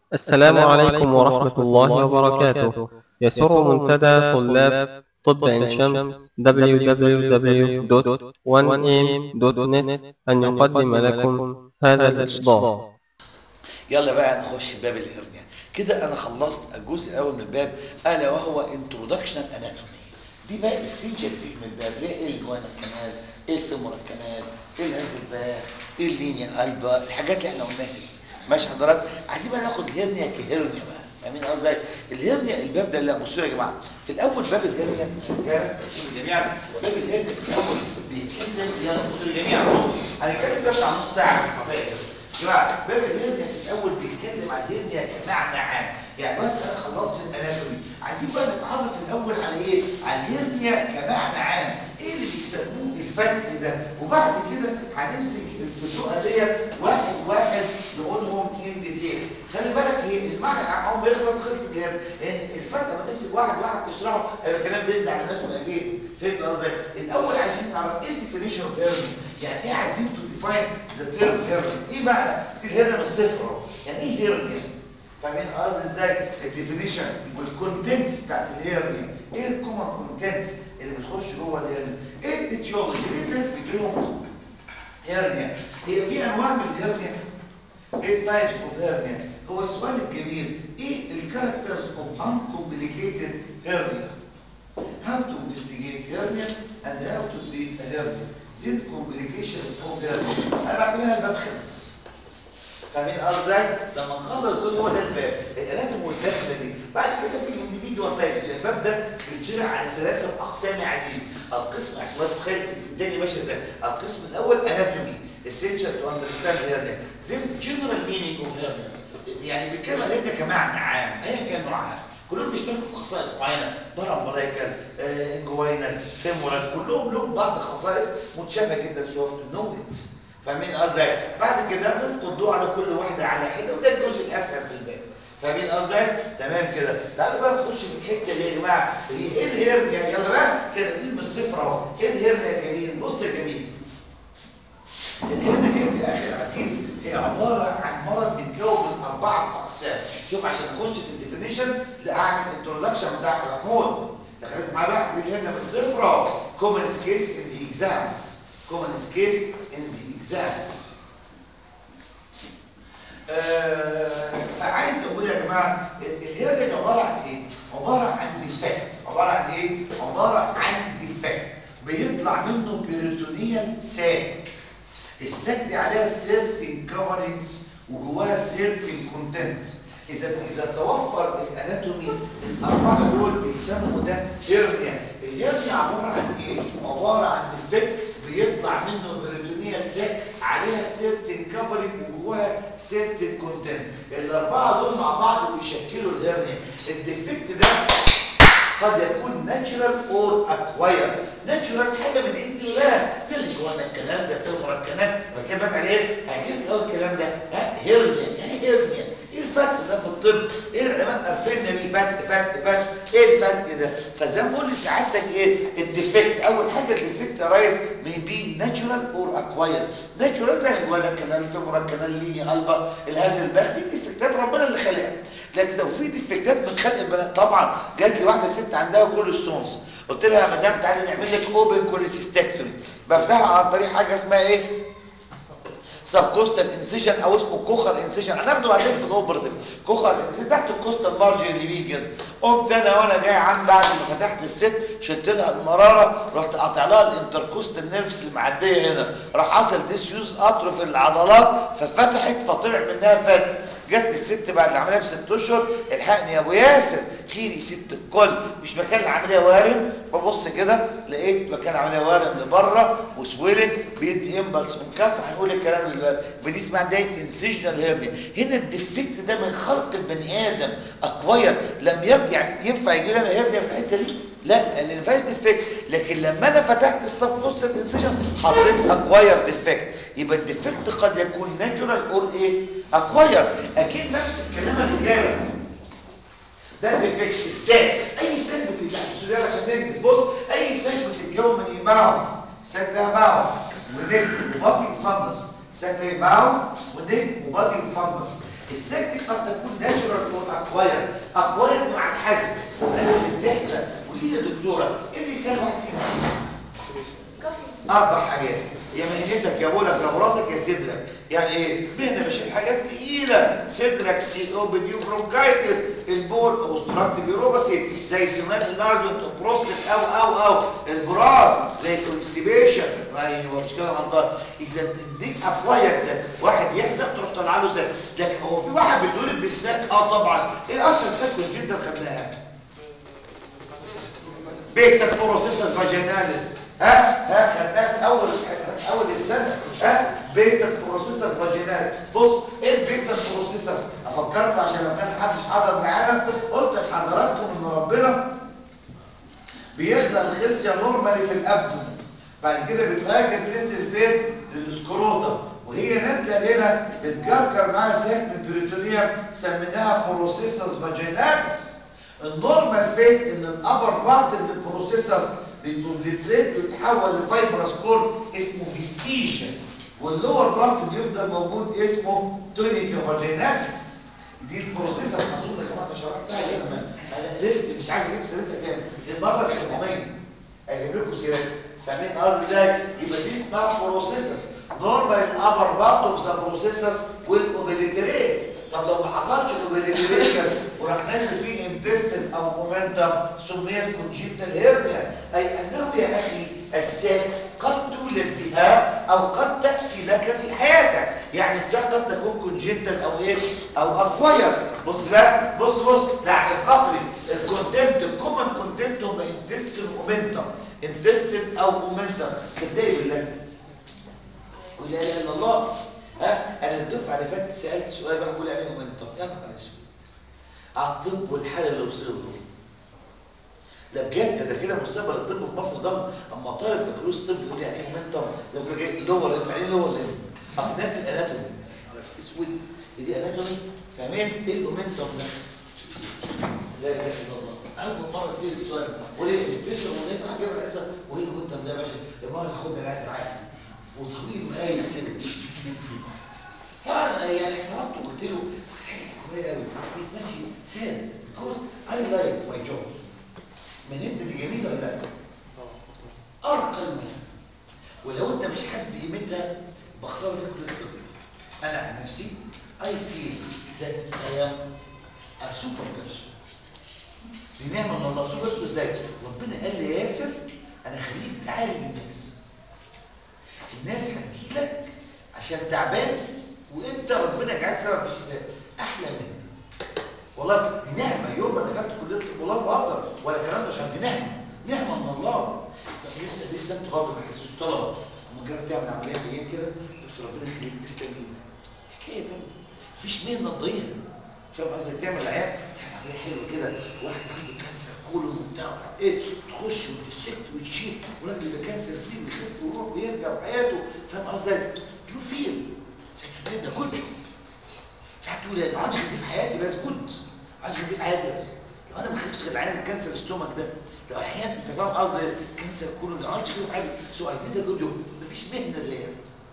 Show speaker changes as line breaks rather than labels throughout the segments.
السلام عليكم ورحمة الله وبركاته يسر منتدى طلاب طب عين شمس www.1am.net أن يقدم لكم هذا الإصدار
يلا بقى نخش باب الهرنيا كده انا خلصت الجزء الاول من الباب الا وهو انترودكشن اناتومي دي بقى السينجر في من الباب ليه ايه الجوانا الكنال ايه الفيمورال كنال ايه الهازلباك ايه اللينيا البا الحاجات اللي احنا قلناها دي ماشي حضرتك عايزين بقى ناخد الهرنيا كهرنيا بقى فاهمين قصدي الهرنيا الباب ده لا بصوا يا جماعه في الاول باب الهرنيا يا جماعه باب الهرنيا في الاول بيتكلم يا بصوا يا جماعه هنتكلم بس عن نص ساعه بس كفايه كده جماعه باب الهرنيا في الاول بيتكلم عن الهرنيا كمعنى عام يعني وقت انا خلصت الاناتومي عايزين بقى نتعرف الاول على ايه على الهرنيا كمعنى عام ايه اللي بيسموه الفتح ده وبعد كده هنمسك الفتوقه ديت واحد واحد نقولهم ان ديتيلز خلي بالك هي المعنى العام هو بيخلص خلص الهرنيا ان الفتح لما تمسك واحد واحد تشرحه هيبقى كلام بيزعل على الناس اكيد فهمت قصدي الاول عايزين نعرف ايه الديفينيشن اوف هرنيا يعني ايه عايزين تو ديفاين ذا تيرم هرنيا ايه معنى الهرنيا من الصفر اهو يعني ايه هرنيا فاهمين قصدي ازاي الديفينيشن والكونتنتس بتاعت الهرنيا ايه الكومن كونتنتس اللي بتخش جوه الهرنيا ايه الاتيولوجي ليه الناس بيجيلهم هرنيا هي في انواع من الهرنيا ايه تايبس اوف هرنيا هو السؤال الجميل ايه الكاركترز اوف uncomplicated hernia how to investigate hernia and how to treat a hernia then complications of hernia انا بعملها الباب خلص فاهمين قصدي لما نخلص دول هو ده الباب الاناتوم والداخله دي بعد كده في الانديفيدوال تايبس الباب ده بيتشرح على ثلاثه اقسام يا عزيز القسم احتمال تخيل الدنيا ماشيه ازاي القسم الاول اناتومي essential to understand hernia then general meaning of hernia يعني بيتكلم عن الهرنيا كمعنى عام ايا كان نوعها كلهم بيشتركوا في خصائص معينه بارامبرايكال آه انجوينال فيمورال كلهم لهم بعض خصائص متشابهه جدا سواء في النومنز فاهمين قصدي بعد كده نلقي الضوء على كل واحده على حده وده الجزء الاسهل في الباب فاهمين قصدي تمام كده تعالوا بقى نخش في الحته دي يا جماعه هي ايه الهرنيا يلا بقى كده دي من الصفر اهو ايه الهرنيا يا جميل بص يا جميل الهرنيا دي يا اخي العزيز هي عباره عن مرض بيتكون من اربعه اقسام شوف عشان نخش في الديفينيشن لا اعمل انتروداكشن بتاع محمود دخلت معايا بقى دي الهرنيا من الصفر اهو كومن كيس ان ذا اكزامز common case in the exams آه فعايز اقول يا جماعه الهيرنيا عباره عن ايه عباره عن ديفكت عباره عن ايه عباره عن ديفكت بيطلع منه بيريتونيال ساك الساك دي عليها سيرتين كفرنجز وجواها سيرتين كونتنت اذا اذا توفر الاناتومي الاربعه دول بيسموا ده هيرنيا الهيرنيا عباره عن ايه عباره عن ديفكت بيطلع منه بريتونيال ساك عليها سيرتين كفرنج وجواها سيرتين كونتنت الاربعه دول مع بعض بيشكلوا الهرنيا الديفكت ده قد يكون ناتشرال اور اكواير ناتشرال حاجه من عند الله زي اللي جوانا الكلام زي الفيمورا الكلام بكلمك على ايه هيجيب اول الكلام ده ها هيرنيا يعني هيرنيا ايه الفتح ده في الطب ايه العلماء عارفين بيه فتح فتح فتح ايه الفتح ده فزي ما بقول لسعادتك ايه الديفكت اول حاجه الديفكت يا ريس مي بي ناتشورال اور اكواير ناتشورال زي الجوانا الكلام الفيمورا الكلام ليني البا الهذا البخت دي ديفكتات ربنا اللي خلقها لكن لو في ديفكتات من خلق البنات طبعا جات لي واحده ست عندها كل ستونز قلت لها يا مدام تعالي نعمل لك اوبن كوليسيستكتومي بفتحها عن طريق حاجه اسمها ايه سبكوستال انسيشن او اسمه كوخر انسيشن هناخده بعدين في الاوبرتيف كوخر انسيشن تحت الكوستال مارجن اليمين كده قمت انا وانا جاي عند بعد ما فتحت الست شلت لها المراره رحت قاطع لها الانتركوستال نيرفز اللي معديه هنا راح حصل ديسيوز قطر في العضلات ففتحت فطلع منها فتح جت الست بعد العمليه بست اشهر الحقني يا ابو ياسر خيري ست الكل مش مكان العمليه وارم ببص كده لقيت مكان العمليه وارم لبره وسويلت بيدي امبلس من كف هنقول الكلام دلوقتي فدي اسمها ده انسيجنال هيرنيا هنا الديفكت ده من خلق البني ادم اكواير لم يب يعني ينفع يجي لنا هيرنيا في الحته دي لا اللي ما فيهاش ديفكت لكن لما انا فتحت الصف وسط الانسيجن حطيت اكواير ديفكت يبقى الديفكت قد يكون ناتشورال اور ايه اكواير اكيد نفس الكلام اللي جاي ده ديفكت الساك اي ساك بتتكون السؤال عشان ننجز بص اي ساك بتتكون من ايه ماوث ساك ده ماوث ونك وبطن وفندس ساك ده ماوث ونك وبطن وفندس الساك دي قد تكون ناتشورال اور اكواير اكواير مع الحزم لازم تحزم ودي يا دكتوره ايه اللي يخلي واحد فينا اربع حاجات يا مهنتك يا بولك يا براسك يا صدرك يعني ايه مهنه بشيل حاجات تقيله صدرك سي او بديو برونكايتس البول اوبستراكتيف يوروباسي زي سيمان انارجنت بروستات او او او البراز زي كونستيبيشن ايوه مش كده غلطان اذا دي اكواير زي واحد يحزق تروح طالع له زي لكن هو في واحد بيتولد بالساك اه طبعا ايه اشهر ساك جدا خدناها بيتا بروسيسس فاجيناليس ها ها خدناها في اول اول السنه ها بيتا بروسيسس فاجيناليس بص ايه البيتا بروسيسس افكركم عشان لو كان محدش حضر معانا قلت لحضراتكم ان ربنا بيخلق الخصيه نورمالي في الابدن بعد كده بتهاجر تنزل فين للسكروتا وهي نازله هنا بتجرجر معاها سكن البريتونيوم سميناها بروسيسس فاجيناليس النورمال فين ان الابر بارت من البروسيسس بيتوبليتريت ويتحول لفايبرس كور اسمه فيستيشن واللور بارت بيفضل موجود اسمه تونيكا فاجيناليس دي البروسيسس اظن يا جماعه شرحتها هنا ما انا عرفت مش عايز اجيب سيرتها تاني المره ال 700 اجيب لكم سيرتها فاهمين قصدي ازاي يبقى دي اسمها بروسيسس نورمال الابر بارت اوف ذا بروسيسس والاوبليتريت طب لو ما حصلش اوبليتريشن وراح نازل فيه انتستين او مومنتم سميت كونجيتال هيرنيا اي انه يا اخي الساك قد تولد بها او قد تاتي لك في حياتك يعني الساك قد تكون كونجيتال او ايه او اكواير بص بقى بص بص لا عشان خاطري الكونتنت الكومن كونتنت هم انتستين مومنتم انتستين او مومنتم صدقني بالله ولا اله الا الله ها انا الدفعه اللي فاتت سالت سؤال واحد بيقول يعني مومنتم يا نهار اسود على الطب والحاله اللي وصل له لا بجد ده كده مستقبل الطب في مصر ضم اما طالب بكالوريوس طب يقول يعني ايه مومنتم ده بيقول جاي لور يعني ايه لور لين اصل ناس الاناتومي اسود دي اناتومي فاهمين ايه المومنتم ده لا اله الا الله اول مره يصير السؤال وليه البشر وليه عجبها الاسد وايه المومنتم ده يا باشا يا مؤاخذه خدنا العيال معاك وطويل وهايل كده فانا يعني احترمته وقلت له سعيد كويس قوي ماشي ساد بيكوز اي لايك ماي جوب مهنتنا دي جميله ولا لا؟ ارقى المهن ولو انت مش حاسس بقيمتها بخساره في كليه الطب انا عن نفسي اي فيل ذات اي ام ا سوبر بيرسون بنعمه من الله سوبر بيرسون ازاي؟ ربنا قال لي يا ياسر انا خليك تعالج الناس الناس هتجيلك عشان تعبان وانت ربنا جعل سبب في شفاء احلى منك والله دي نعمه يوم ما دخلت كليه الطب والله بهزر ولا كلام مش دي نعمه نعمه من الله لسه لسه انت برضه ما حسيتش طلبه لما جربت تعمل عمليه عيان كده قلت ربنا يخليك تسلم ايدك حكايه تانيه مفيش مهنه تضيع فاهم قصدي تعمل عيان كان عمليه حلوه كده واحد عنده كانسر كولون وبتاع ايه تخش وتسك وتشيل وراجل اللي كانسر فري ويخف ويروح ويرجع وحياته فاهم قصدي يو فيل ساعات ده كله ساعات تقول انا ما عادش خدي في حياتي بس كنت عايز خدي في حياتي بس لو انا ما خفتش غير عين الكانسر الستومك ده لو احيانا انت فاهم قصدي كانسر كله ده ما عادش خدي في حياتي سو اي ديد جود جوب مفيش مهنه زيها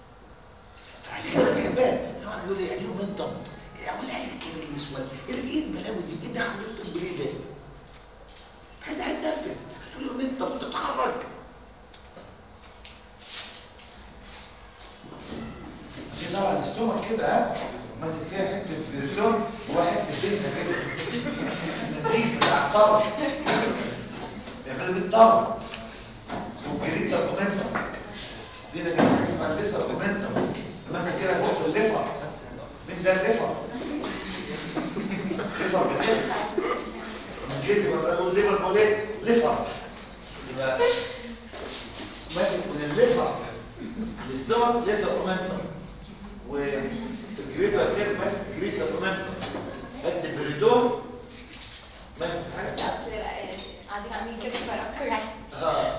فعشان كده بحبها الواحد يقول لي يعني يوم انت اقول لها ايه النسوان ايه ايه البلاوي دي ايه دخل الطب ليه ده حد هتنفذ هتقول لهم انت بتتخرج في طبعا الاستومك كده ها ماسك فيها حته فريزون وحته زينه كده منديل بتاع الطرف بيعملوا بيه الطرف اسمه جريتا اومنتم في ده كده حاجه اسمها الليسا اومنتم ماسك كده فوق في الليفر مين ده الليفر ليفر بالليفر من كده يبقى بقول ليفر بقول ايه ليفر يبقى ماسك من الليفر الاستومك ليس اومنتم وفي الجريتر كده ماسك جريتر اومنتم قد البريدون ماسك حاجه
قاعدين عاملين كده فرقتوا يعني
اه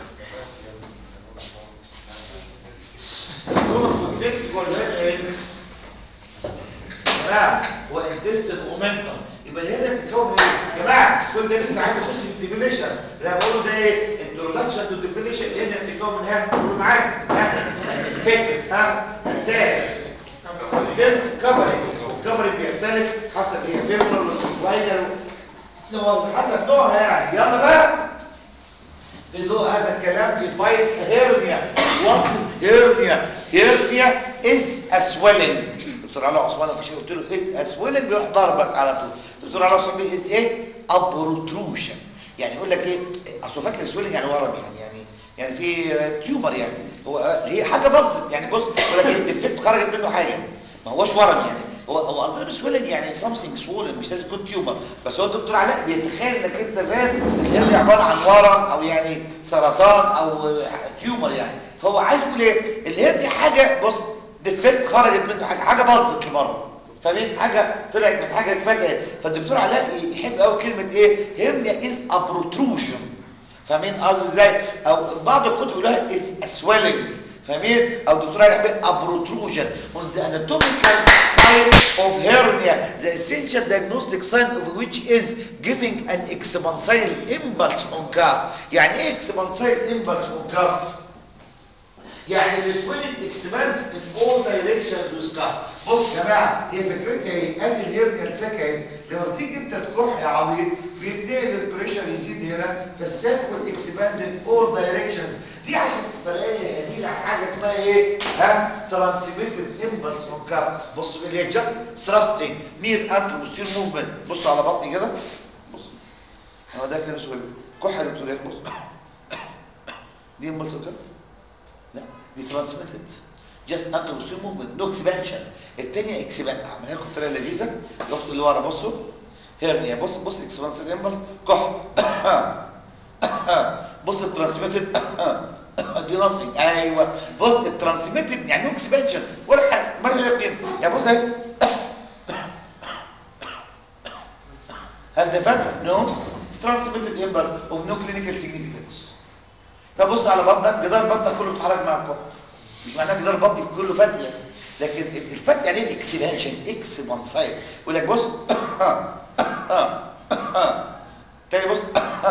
الجمل في الدك ولا ايه يا جماعه هو انتستين اومنتم يبقى هنا بتتكون ايه يا جماعه كل ده لسه عايز اخش في الديفينيشن لا بقول ده ايه انتروداكشن تو ديفينيشن هنا بتتكون من ها قولوا معايا ها فكر ها اساس كفرنج والكفرنج تختلف حسب هي فيبرال ولا لو حسب نوعها يعني يلا بقى في ضوء هذا الكلام في فايت هيرنيا وات از هيرنيا هيرنيا از اسويلنج دكتور علاء عثمان في قلت له از اسويلنج بيروح ضربك على طول دكتور علاء عثمان بيه از ايه ابروتروشن يعني يقول لك ايه اصل فاكر سويلنج يعني ورم يعني يعني يعني في تيومر يعني هو هي حاجه باظت يعني بص يقول لك ايه الديفكت خرجت منه حاجه ما هوش ورم يعني هو هو قصدي مش سويلنج يعني سامثينج سوولن مش لازم يكون تيومر بس هو الدكتور علاء بيتخيل انك انت فاهم الهرنيا عباره عن ورم او يعني سرطان او تيومر يعني فهو عايز يقول ايه الهرنيا حاجه بص ديفكت خرجت منه حاجه حاجه باظت لبره فاهمين حاجه طلعت من حاجه اتفاجئت فالدكتور علاء يحب قوي كلمه ايه هرنيا از ابروتروجن فاهمين قصدي ازاي او بعض الكتب يقولها از اسويلنج فاهمين او الدكتور علاء يحب ابروتروجن on the anatomical side of hernia the essential diagnostic sign of which is giving an expansile impulse on cuff يعني ايه expansile impulse on cuff يعني السويلنج اكسبانس ان اول دايركشنز وسكاف بص يا جماعه هي فكرتها ايه ادي الهرنيا السكه اهي لما تيجي انت تكح يا عبيط بيتنقل البريشر يزيد هنا فالساك والاكسباند ان اول دايركشنز دي عشان تفرقها دي حاجه اسمها ايه ها ترانسميتد امبلس اون كاف بصوا اللي هي جاست ثراستنج مير انتروستير موفمنت بصوا على بطني كده بص هو ده كده سويلنج كح يا دكتور بص دي امبلس اون كاف لا دي ترانسميتد جاست انتروستير موفمنت نو اكسبانشن الثانيه اكسبان عملها لكم بطريقه لذيذه الاخت اللي ورا بصوا هيرنيا بص بص اكسبانسيف امبلس كح بص الترانسميتد دي نصي ايوه بص الترانسميتد يعني نو اكسبانشن ولا حاجه ما لها قيمه يعني بص اهي هل ده فات نو ترانسميتد امبلس اوف نو كلينيكال سيجنيفيكانس طب بص على بطنك جدار بطنك كله بيتحرك معاك كح مش معناه جدار بطنك كله فتح يعني لكن الفتح يعني ايه اكسبانشن اكسبانسايد يقول لك بص تاني بص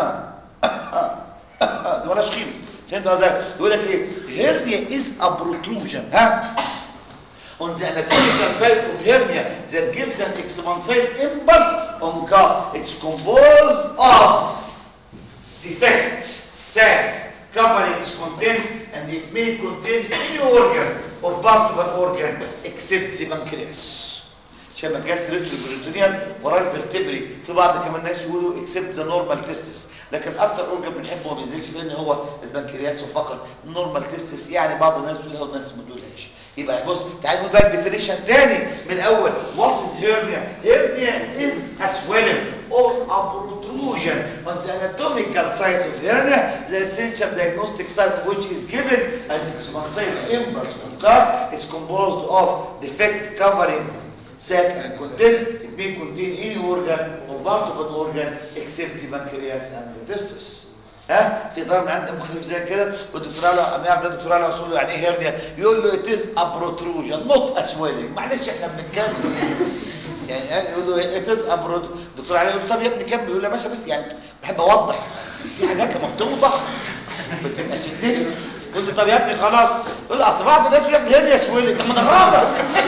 ده ولا قيمه فهمت ازاي يقول لك ايه hernia is a protrusion ها on the anatomical side of hernia that gives an expansile impulse on cuff it's composed of defect sac covering is contained and it may contain any organ or part of an organ except the pancreas شبه جاس ريترو بريتونيال وراء الفرتبري في بعض كمان ناس يقولوا اكسبت ذا نورمال تيستس لكن اكتر اورجن بنحبه وما بينزلش فيه ان هو البنكرياس وفقط النورمال تيستس يعني بعض الناس بتقولها والناس ما بتقولهاش يبقى بص تعال نقول بقى الديفينيشن تاني من الاول وات از هيرنيا هيرنيا از a swelling or a protrusion on the anatomical side of hernia the essential diagnostic site of which is given and it's considered impulse of is composed of defect covering sac and contain it may contain any organ or part of an organ except the pancreas and the testis ها في ضرب عند مخالف زي كده والدكتور قال له يعرف ده الدكتور قال له يعني ايه هيرنيا يقول له it is a protrusion not a swelling معلش احنا بنتكلم يعني قال يقول له it is a protrusion الدكتور علي يقول له طب يا ابني كمل يقول له يا باشا بس يعني بحب اوضح في حاجات لما بتوضح بتبقى سيجنيفيكانت يقول له طب يا ابني خلاص يقول له اصل بعض الناس يقول لك هيرنيا سويلنج طب ما ده غلط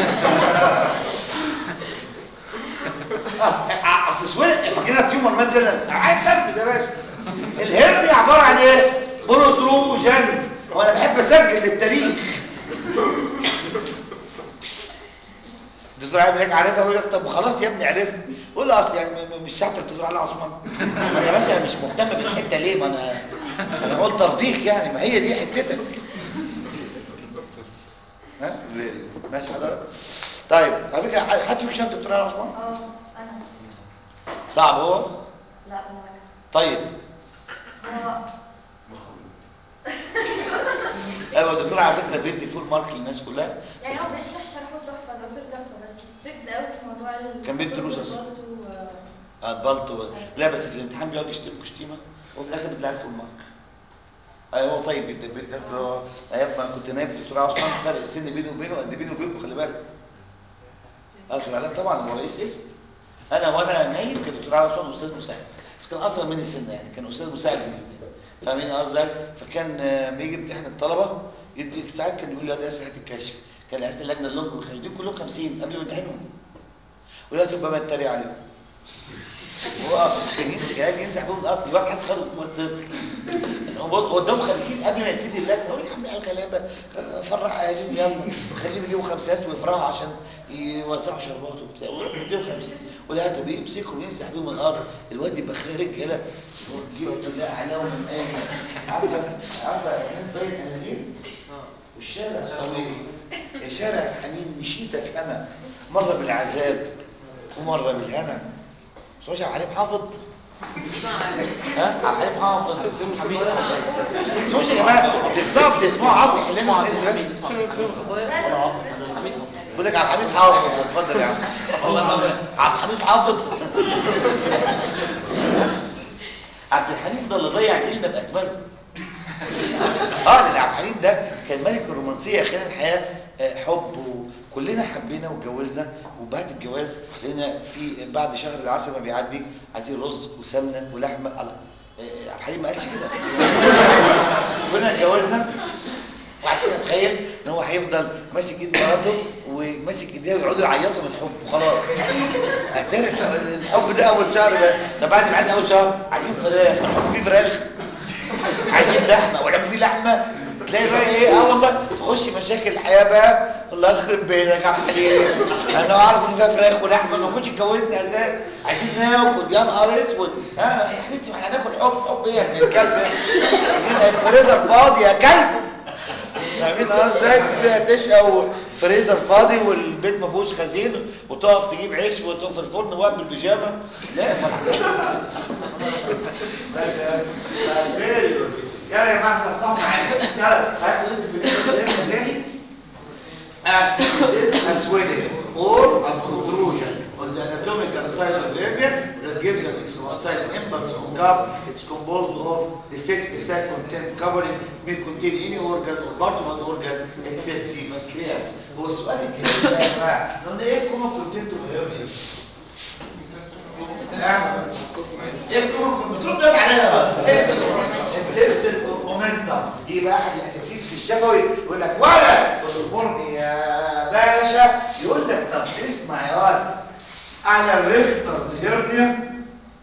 اصل سويلنج فاكرها تيومر مثلا عايز تنفذ يا باشا الهرنيا عباره عن ايه بروتروجن وانا بحب اسجل للتاريخ الدكتور علي هيك عارفها يقول لك طب خلاص يا ابني عرفت قول له اصل يعني مش ساعتك الدكتور علي عثمان يا باشا مش مهتم بالحته ليه ما انا انا قلت ارضيك يعني ما هي دي حتتك ها ماشي حضرتك طيب على فكره حد فيكم شاف الدكتور علي عثمان
اه انا
صعب هو
لا بالعكس
طيب
هو
ايوه الدكتور على فكره بيدي فول مارك للناس كلها
يعني هو بيشرح شرحه تحفه دكتور تحفه بس ستريكت قوي في موضوع ال
كان بيدي دروس أصلاً. هتبلط و... لا بس في الامتحان بيقعد يشتمك شتيمه وفي الاخر بيطلع لي فول مارك ايوه هو طيب جدا بيدي له ايام ما كنت نايم الدكتور عثمان فرق السن بيني وبينه قد بيني وبينكم خلي بالك قلت له لا طبعا هو رئيس اسم انا وانا نايم كان الدكتور عثمان استاذ مساعد بس كان اصغر مني سن يعني كان استاذ مساعد جدا فاهمين قصدي فكان آه، لما يجي يمتحن الطلبه يدي ساعات كان يقول لي يا اسف هات الكشف كان اسئله اللجنه اللي هم خارجين كلهم 50 قبل ما يمتحنهم ولا تبقى ما تتريق عليهم هو كان يمسك العيال يمسح بهم الارض يبقى حد خده ما تصفر قدام 50 قبل ما يبتدي اللجنه اقول يا عم العيال غلابه آه، فرح اهاليهم يلا خليهم يجيبوا خمسات ويفرحوا عشان يوزعوا شربات وبتاع ويروحوا يديهم 50 ولا هاتوا بيمسكهم يمسح بيهم الارض الواد يبقى خارج يلا جبته لا عليهم من ايه عارفه عارفه يعني باين اناديل والشارع طويل يا شارع الحنين مشيتك انا مره بالعذاب ومره بالهنا مش عبد الحليم حافظ ها عبد الحليم حافظ سوش يا جماعه تسمعوا تسمعوا عاصي حلينا بس بقول لك عبد الحميد حافظ اتفضل يا عم والله ما عبد الحميد حافظ عبد الحليم ده اللي ضيع جيلنا باكمله اه لان عبد الحليم ده كان ملك الرومانسيه خلال الحياه آه، حب وكلنا حبينا واتجوزنا وبعد الجواز لقينا في بعد شهر العسل ما بيعدي عايزين رز وسمنه ولحمه الله آه، عبد الحليم ما قالش كده كنا اتجوزنا وبعد كده تخيل ان هو هيفضل ماسك ايد مراته وماسك ايديها ويقعدوا يعيطوا من الحب وخلاص اتاري الحب ده اول شهر بس طب بعد ما عدى اول شهر عايزين فراخ الحب فيه فراخ عايزين لحمه ولما في لحمه تلاقي بقى ايه اه والله تخش مشاكل الحياه بقى الله يخرب بيتك يا عم حليم انا عارف ان فيها فراخ ولحمه ما كنتش اتجوزنا اساسا عايزين ناكل يا نهار اسود ها يا حبيبتي ما احنا هناكل حب حب ايه يا الكلب الفريزر فاضي يا كلب فاهمين قصدك كده تشقى فريزر فاضي والبيت ما فيهوش خزين وتقف تجيب عيش وتقف في الفرن واقف بالبيجامه لا ما يلا يا جماعه صحصحوا معايا يلا هاتوا انت في الاسم تاني This a swelling or a protrusion on the anatomical side of the area that gives an external impulse on cuff. It's composed of defect sac content covering may contain any organ or part of an organ except the pancreas. هو السؤال الجديد بقى يا جماعه قلنا ايه كومن كونتنت وهيرنيا؟ ايه كومن بترد عليها التست المومنتم دي بقى احد الاساتذه في الشفوي يقول لك ولا اصبرني يا باشا يقول لك طب اسمع يا ولد على الريختر هيرنيا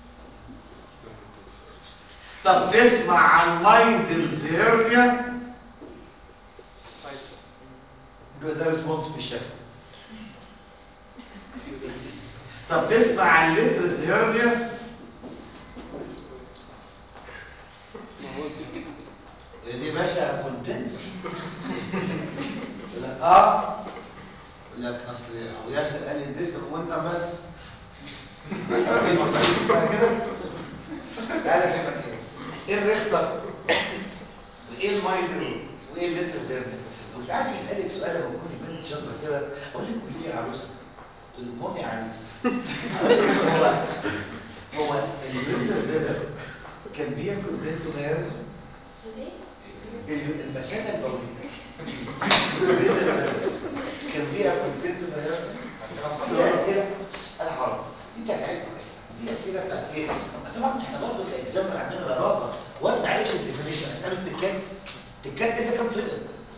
طب تسمع عن مايندلز هيرنيا يبقى ده ريسبونس في الشفوي طب تسمع عن ليترز هيرنيا دي باشا كونتنس يقول لك اه يقول لك اصل ابو ياسر قال لي ادرس وانت بس في مصاريف اسمها كده تعالى افهمك ايه ايه الريختر وايه المايندر وايه الليترز هيرنيا وساعات بيسالك سؤال لما تكوني بنت شاطره كده اقول لك قولي لي يا عروسه تليفون يا عريس هو هو البريندر بيدر كان بياكل بنته نار المثانه البوليه البريندر بيدر كان بياكل بنته نار دي اسئله انا عارف انت هتعرف دي اسئله بتاعت ايه؟ طبعا احنا برضه في الاكزام عندنا لباقه وقت ما عرفش الديفينيشن اساله التكات التكات اذا كان سقط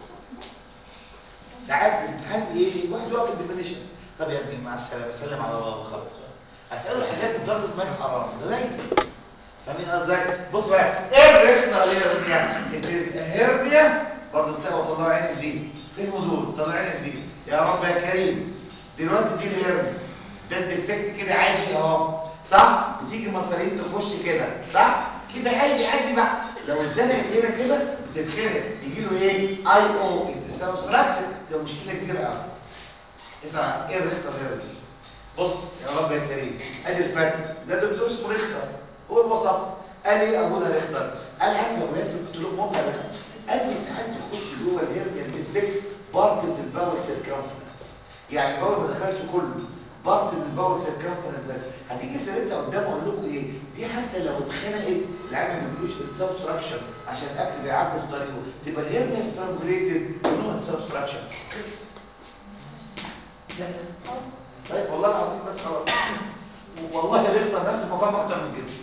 ساعات الامتحان ايه واحد يقف الديفينيشن طب يا ابني مع السلامه سلم على بابا خلاص اساله حاجات مجرد ما حرام ده باين فاهمين قصدي بص بقى ايه الريختر هيرنيا اتز هيرنيا برضه بتاعه طلع عينك دي فين دول طلع عينك دي يا رب يا كريم دلوقتي دي الهيرنيا ده الديفكت كده عادي اهو صح بتيجي مصارين تخش كده صح كده عادي عادي بقى لو اتزنقت هنا كده بتتخنق يجي له ايه اي او انتساب ستراكشر تبقى مشكله كبيره قوي اسمع ايه الريختر هيرنيا بص يا رب يا كريم ادي الفرق ده دكتور اسمه ريختر هو الوصف قال ايه ابونا ريختر قال عارف يا ابو ياسر قلت له موقع ريختر قال لي ساعات تخش جوه الهرنيا ديفكت بارت من الباول سيركمفرنس يعني الباول ما دخلش كله بارت من الباول سيركمفرنس بس هتيجي سيرتها قدام اقول لكم ايه دي حتى لو اتخنقت العامل ما بيقولوش سبستراكشن عشان الاكل بيعدي في طريقه تبقى الهرنيا سترانجوليتد نوع سبستراكشن خلصت طيب والله العظيم بس خلاص والله ريختر نفس المفاهيم اكتر من كده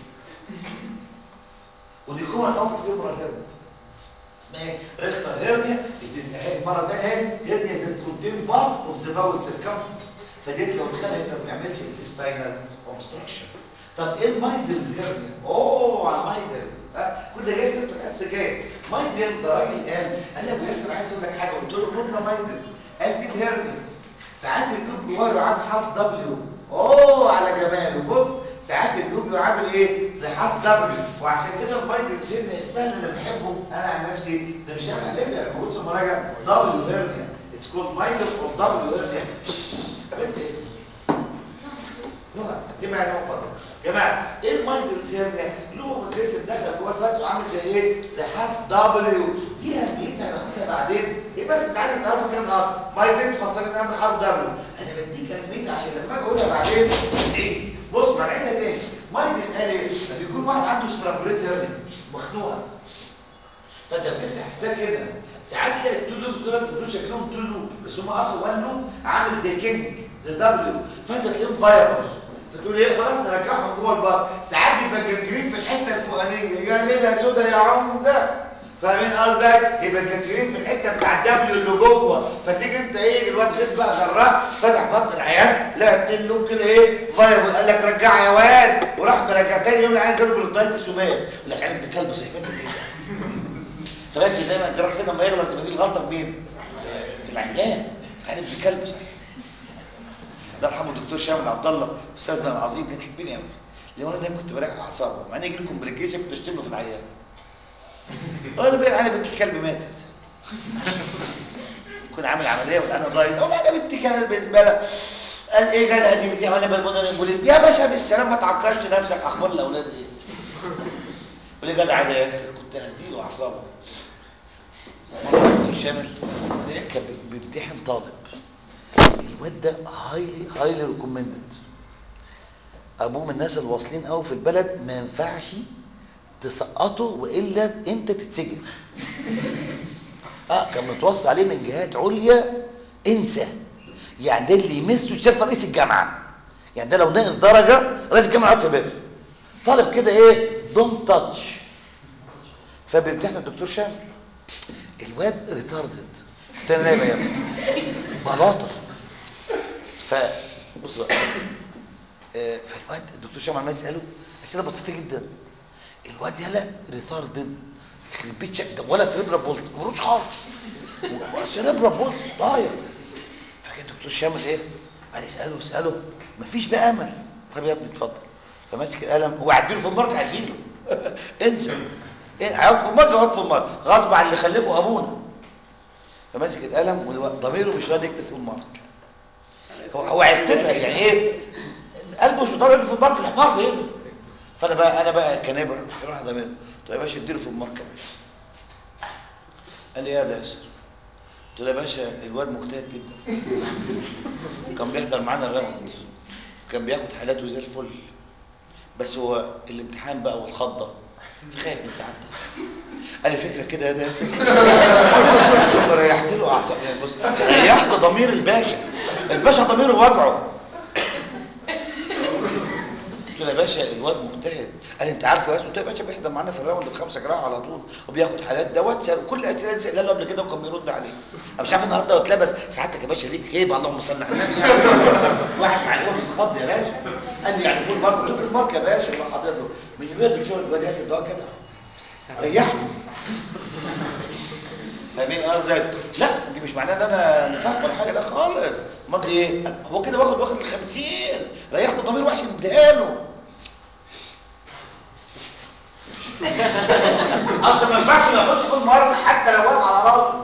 ودي كومن قوي في فيبرا هيرنيا اسمها ايه ريختر هيرنيا المره الثانيه اهي هيرنيا ذات كونتين بار اوف ذا باول سيركمفرنس فديت لو اتخلقت ما بتعملش انتستاينال اوبستراكشن طب ايه المايدلز هيرنيا اوه على المايدل ها كل ده جاي سيرته الحس جاي مايدل ده راجل قال قال لي ابو ياسر عايز اقول لك حاجه قلت له قلنا مايدل قال دي الهيرنيا ساعات اللوب جواه يعاد حرف دبليو اوه على جماله بص ساعات اللوب يعامل ايه زي حرف دبليو وعشان كده المايدل سيرنيا اسمها اللي انا بحبه انا عن نفسي ده مش انا الفها انا موجود في المراجعه دبليو هيرنيا اتس كولد مايدل اوف دبليو هيرنيا بنسى اسمي نوع دي معنى نقطة جماعة ايه المايدلز هنا لو مجلس دخل جوه الفتح وعامل زي ايه زي حرف دبليو دي اهميتها هناخدها بعدين ايه بس انت عايز تعرفوا كام حرف مايدل فصلين اهم حرف دبليو انا بديك اهميتها عشان لما اجي اقولها بعدين ايه بص معناتها تاني مايدل قال ايه لما يكون واحد عنده سترابوليت هيرني مخنوقه فانت بتفتح الساك كده ساعات تلاقي التو لوب دول دول شكلهم تو لوب بس هم اصلا وان لوب عامل زي كينج زي دبليو فانت تلاقيهم فايبرز فتقول ايه خلاص نرجعهم جوه البطن ساعات بيبقى جنجرين في الحته الفوقانيه يا ليله سودا يا عم ده فاهمين قصدك يبقى الجنجرين في الحته بتاع الدبليو اللي جوه فتيجي انت ايه الواد لسه بقى جراح فتح بطن العيان لقى اتنين لوب كده ايه فايبر قال لك رجع يا واد وراح مرجع تاني يوم العيان جاله بروتايتس ومات يقول لك عيان ابن كلب صحيح ايه ده فبس دايما الجراح كده لما يغلط يبقى مين الغلطه في مين؟ في العيان عيان ابن كلب صحيح الله يرحمه الدكتور شامل عبد الله استاذنا العظيم كان يحبني قوي لو انا دايما كنت براجع اعصابه مع ان يجي لكم بريكيشن كنت اشتمه في العيان انا بقى انا بنت الكلب ماتت كنت عامل عمليه وانا ضايق او انا بنت كلب بالنسبه قال ايه قال دي بتعمل بالمونر البوليس يا باشا بالسلام ما تعكرش نفسك اخبار الاولاد ايه يقول لي جدع ده ياسر كنت هديله اعصابه الدكتور شامل كان بيمتحن طالب الواد ده هايلي هايلي ريكومندد ابوه من الناس الواصلين قوي في البلد ما ينفعش تسقطه والا انت تتسجن اه كان متوصي عليه من جهات عليا انسى يعني ده اللي يمسه يتشاف رئيس الجامعه يعني ده لو ناقص درجه رئيس الجامعه يقعد في بيته طالب كده ايه دونت تاتش فبيمتحن الدكتور شامل الواد ريتاردد تاني نايم يا ابني بلاطه ف بص بقى آه، فالواد الدكتور شامل عمال يساله اسئله بسيطه جدا الواد يلا ريتاردد يخرب بيت شك- ده ولا سيربرا بولز ما بيردش خالص ولا سيربرا بولز ضايع فكان الدكتور شامل ايه قال يساله يساله مفيش بقى امل طب يا ابني اتفضل فماسك القلم هو هيديله في المارك هيديله انسى إيه، هيقعد في المارك يقعد في المارك غصب عن اللي خلفه ابونا فماسك القلم وضميره مش راضي يكتب في المارك هو هو هيكتبها يعني ايه قلبه مش مضطر يكتب في المارك الحمار زي ده فانا بقى انا بقى كنابر راح ضميره طيب يا باشا اديله في المارك يا باشا قال لي يا ده ياسر قلت له يا باشا الواد مجتهد جدا كان بيحضر معانا الراوند كان بياخد حالاته زي الفل بس هو الامتحان بقى والخضه خايف من سعادتك قال لي فكره كده يا ده ياسر ريحت له اعصاب يعني بص ريحت ضمير الباشا الباشا ضميره وجعه قلت له يا باشا الواد مجتهد قال لي انت عارفه يا ياسر قلت له يا باشا بيحضر معانا في الراوند الخمسه جراحه على طول وبياخد حالات دوت سأل كل الاسئله اللي سالها له قبل كده وكان بيرد عليه انا مش عارف النهارده هو اتلبس سعادتك يا باشا ليك هيبه اللهم صل على النبي واحد مع الواد بيتخض يا باشا قال لي يعني فول مارك قلت له فول مارك يا باشا وراح حاطط له من يومين الدكتور الواد ياسر ده كده ريحته فاهمين قصدي لا دي مش معناه ان انا نفهم ولا حاجه لا خالص امال دي ايه هو كده واخد واخد ال 50 ريح له ضميره عشان اديها له اصلا ما ينفعش ما ياخدش كل مره حتى لو واقف على راسه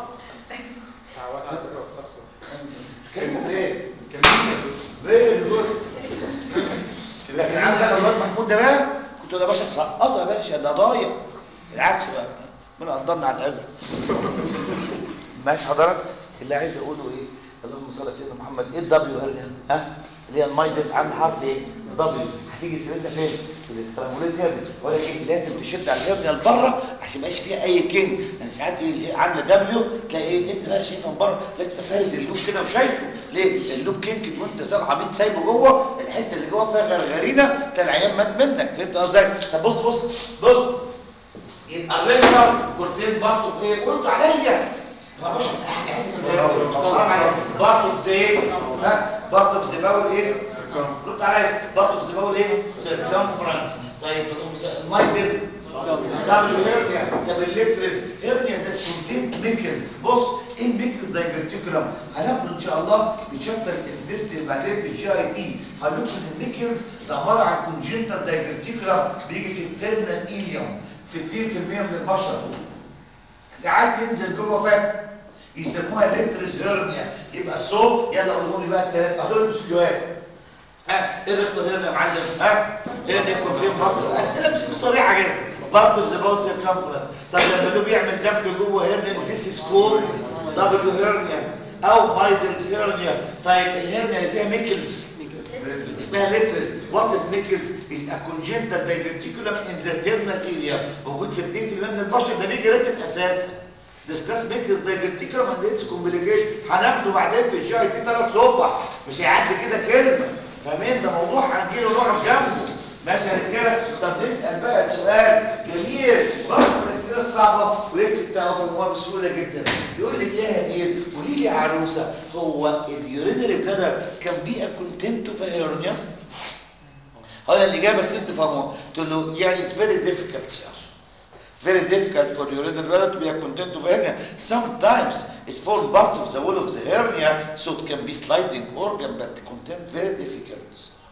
كلمه فين فين دول لكن عارف انا الواد محمود ده بقى كنت له يا باشا سقطه يا باشا ده ضايع العكس بقى من قدرنا على الاذى ماشي حضرتك اللي عايز اقوله ايه اللهم صل على سيدنا محمد ايه الدبليو هنا ها اللي هي المايدل عامل حرف ايه دبليو هتيجي سيرتها فين في الاستراموليت هيرني ولكن لازم تشد على الهرنيا لبره عشان ما يبقاش فيها اي كينج يعني ساعات ايه عامله دبليو تلاقي ايه انت بقى شايفها من بره لازم تبقى فارد اللوب كده وشايفه ليه اللوب كينج وانت سار عبيط سايبه جوه الحته اللي جوه فيها غرغرينه تلاقي العيان مات منك فهمت قصدي طب بص بص بص يبقى الريشر كورتين برضه ايه قلت عليا ما مش بارت اوف ذا ها بارت اوف ذا باول ايه رد عليا بارت اوف ذا باول ايه سيركمفرنس طيب المايدل دبليو هيرنيا طب الليترز هيرنيا ذات كونتين ميكلز بص ايه الميكلز دايفرتيكولم هناخد ان شاء الله في شابتر الانتستين بعدين في الجي اي تي هنقول ان الميكلز ده عباره عن كونجنتال دايفرتيكولم بيجي في الترنال ايليوم في 2% من البشر ساعات ينزل جوه فات يسموها ليترز هيرنيا يبقى الصوت يلا قولوا لي بقى الثلاثه هدول السكوات ها ايه الاختيار هنا يا معلم ها هيرنيا كونتين برضه اسئله مش صريحه جدا بارت اوف ذا باول سيركمفرنس طب لما لو بيعمل دبل جوه هيرنيا ذيس از كولد دبل هيرنيا او مايدلز هيرنيا طيب الهيرنيا اللي فيها ميكلز اسمها ليترز وات از ميكلز از ا كونجنتال دايفرتيكولم ان ذا تيرنال اريا موجود في 2% من البشر ده بيجي ريتم اساسا ديسكاس ميكلز دايفرتيكولم اند اتس كومبليكيشن هناخده بعدين في الجي اي تي ثلاث صفح مش هيعدي كده كلمه فاهمين ده موضوع هنجيله نقعد جنبه ماشي يا رجاله طب نسال بقى سؤال جميل برضه من الاسئله الصعبه ويكتب تفهموها بسهوله جدا يقول لك ايه يا هدير قولي لي يا عروسه هو اليورينري بلادر كان بي كونتنت في هيرنيا هقول الاجابه بس انت تفهموها تقول له يعني اتس فيري ديفيكالت سير very difficult for urinary bladder to be a content of hernia. Sometimes it forms part of the wall of the hernia, so it can be sliding organ, but the content very difficult.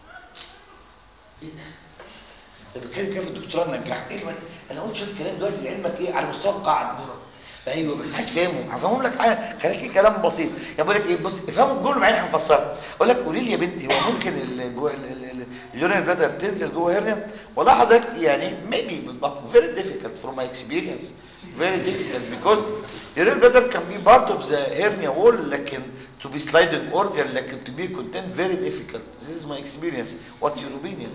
ايه ده؟ ده كان كيف الدكتوراه نجح ايه الوقت انا قلت شوف الكلام دلوقتي لعلمك ايه على مستوى القاعده ايوه بس عايز فاهمه هفهمهم لك حاجه خليك إيه كلام بسيط يعني بقول لك ايه بص افهموا الجمله بعدين هنفسرها اقول لك قولي لي يا بنتي هو ممكن اليورين بلادر تنزل جوه هرنيا والله حضرتك يعني maybe but very difficult from my experience very difficult because urinary bladder can be part of the hernia wall لكن to be sliding organ لكن to be content very difficult this is my experience what's your opinion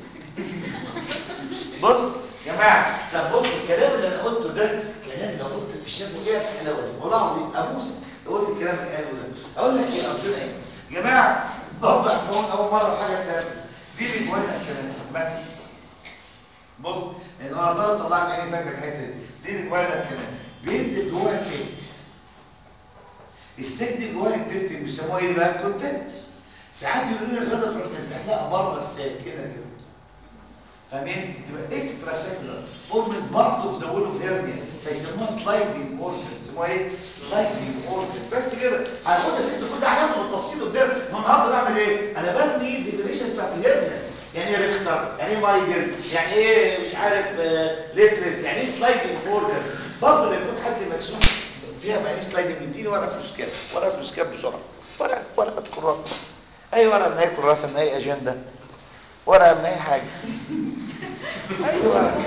بص يا جماعه طب بص الكلام اللي انا قلته ده كلام لو قلت في الشاب ايه الحلاوه دي والله العظيم ابوس لو قلت الكلام الحلو ده اقول لك ايه قصدنا ايه يا جماعه برضه هتفهم اول مره حاجه ثانيه دي اللي جوانا الكلام بس بص ان انا اقدر طلعت عيني فاكر الحته دي دي اللي جوانا الكلام بينزل جواها سلك السلك دي جواها التستنج بيسموها ايه بقى كونتنت ساعات يقولوا لنا الغدا تروح نزحلقها بره السلك كده كده فاهمين تبقى اكسترا سيلولار فورمت بارت اوف ذا وول اوف هيرنيا فيسموها سلايدنج اورجن يسموها ايه سلايدنج اورجن بس كده هناخد لسه كل ده هناخد بالتفصيل قدام ما النهارده بعمل ايه انا ببني ديفينيشنز بتاعت الهيرنيا يعني ايه ريختر يعني ايه مايجر يعني ايه مش عارف آه ليترس يعني ايه سلايدنج اورجن برضه لما يكون حد مكسوف فيها معنى سلايدنج اديني ورقه فلوس كام ورقه فلوس كام بسرعه ورقه ورقه كراسه اي ورقه من اي كراسه من اي اجنده ورقه من اي حاجه اي ورقه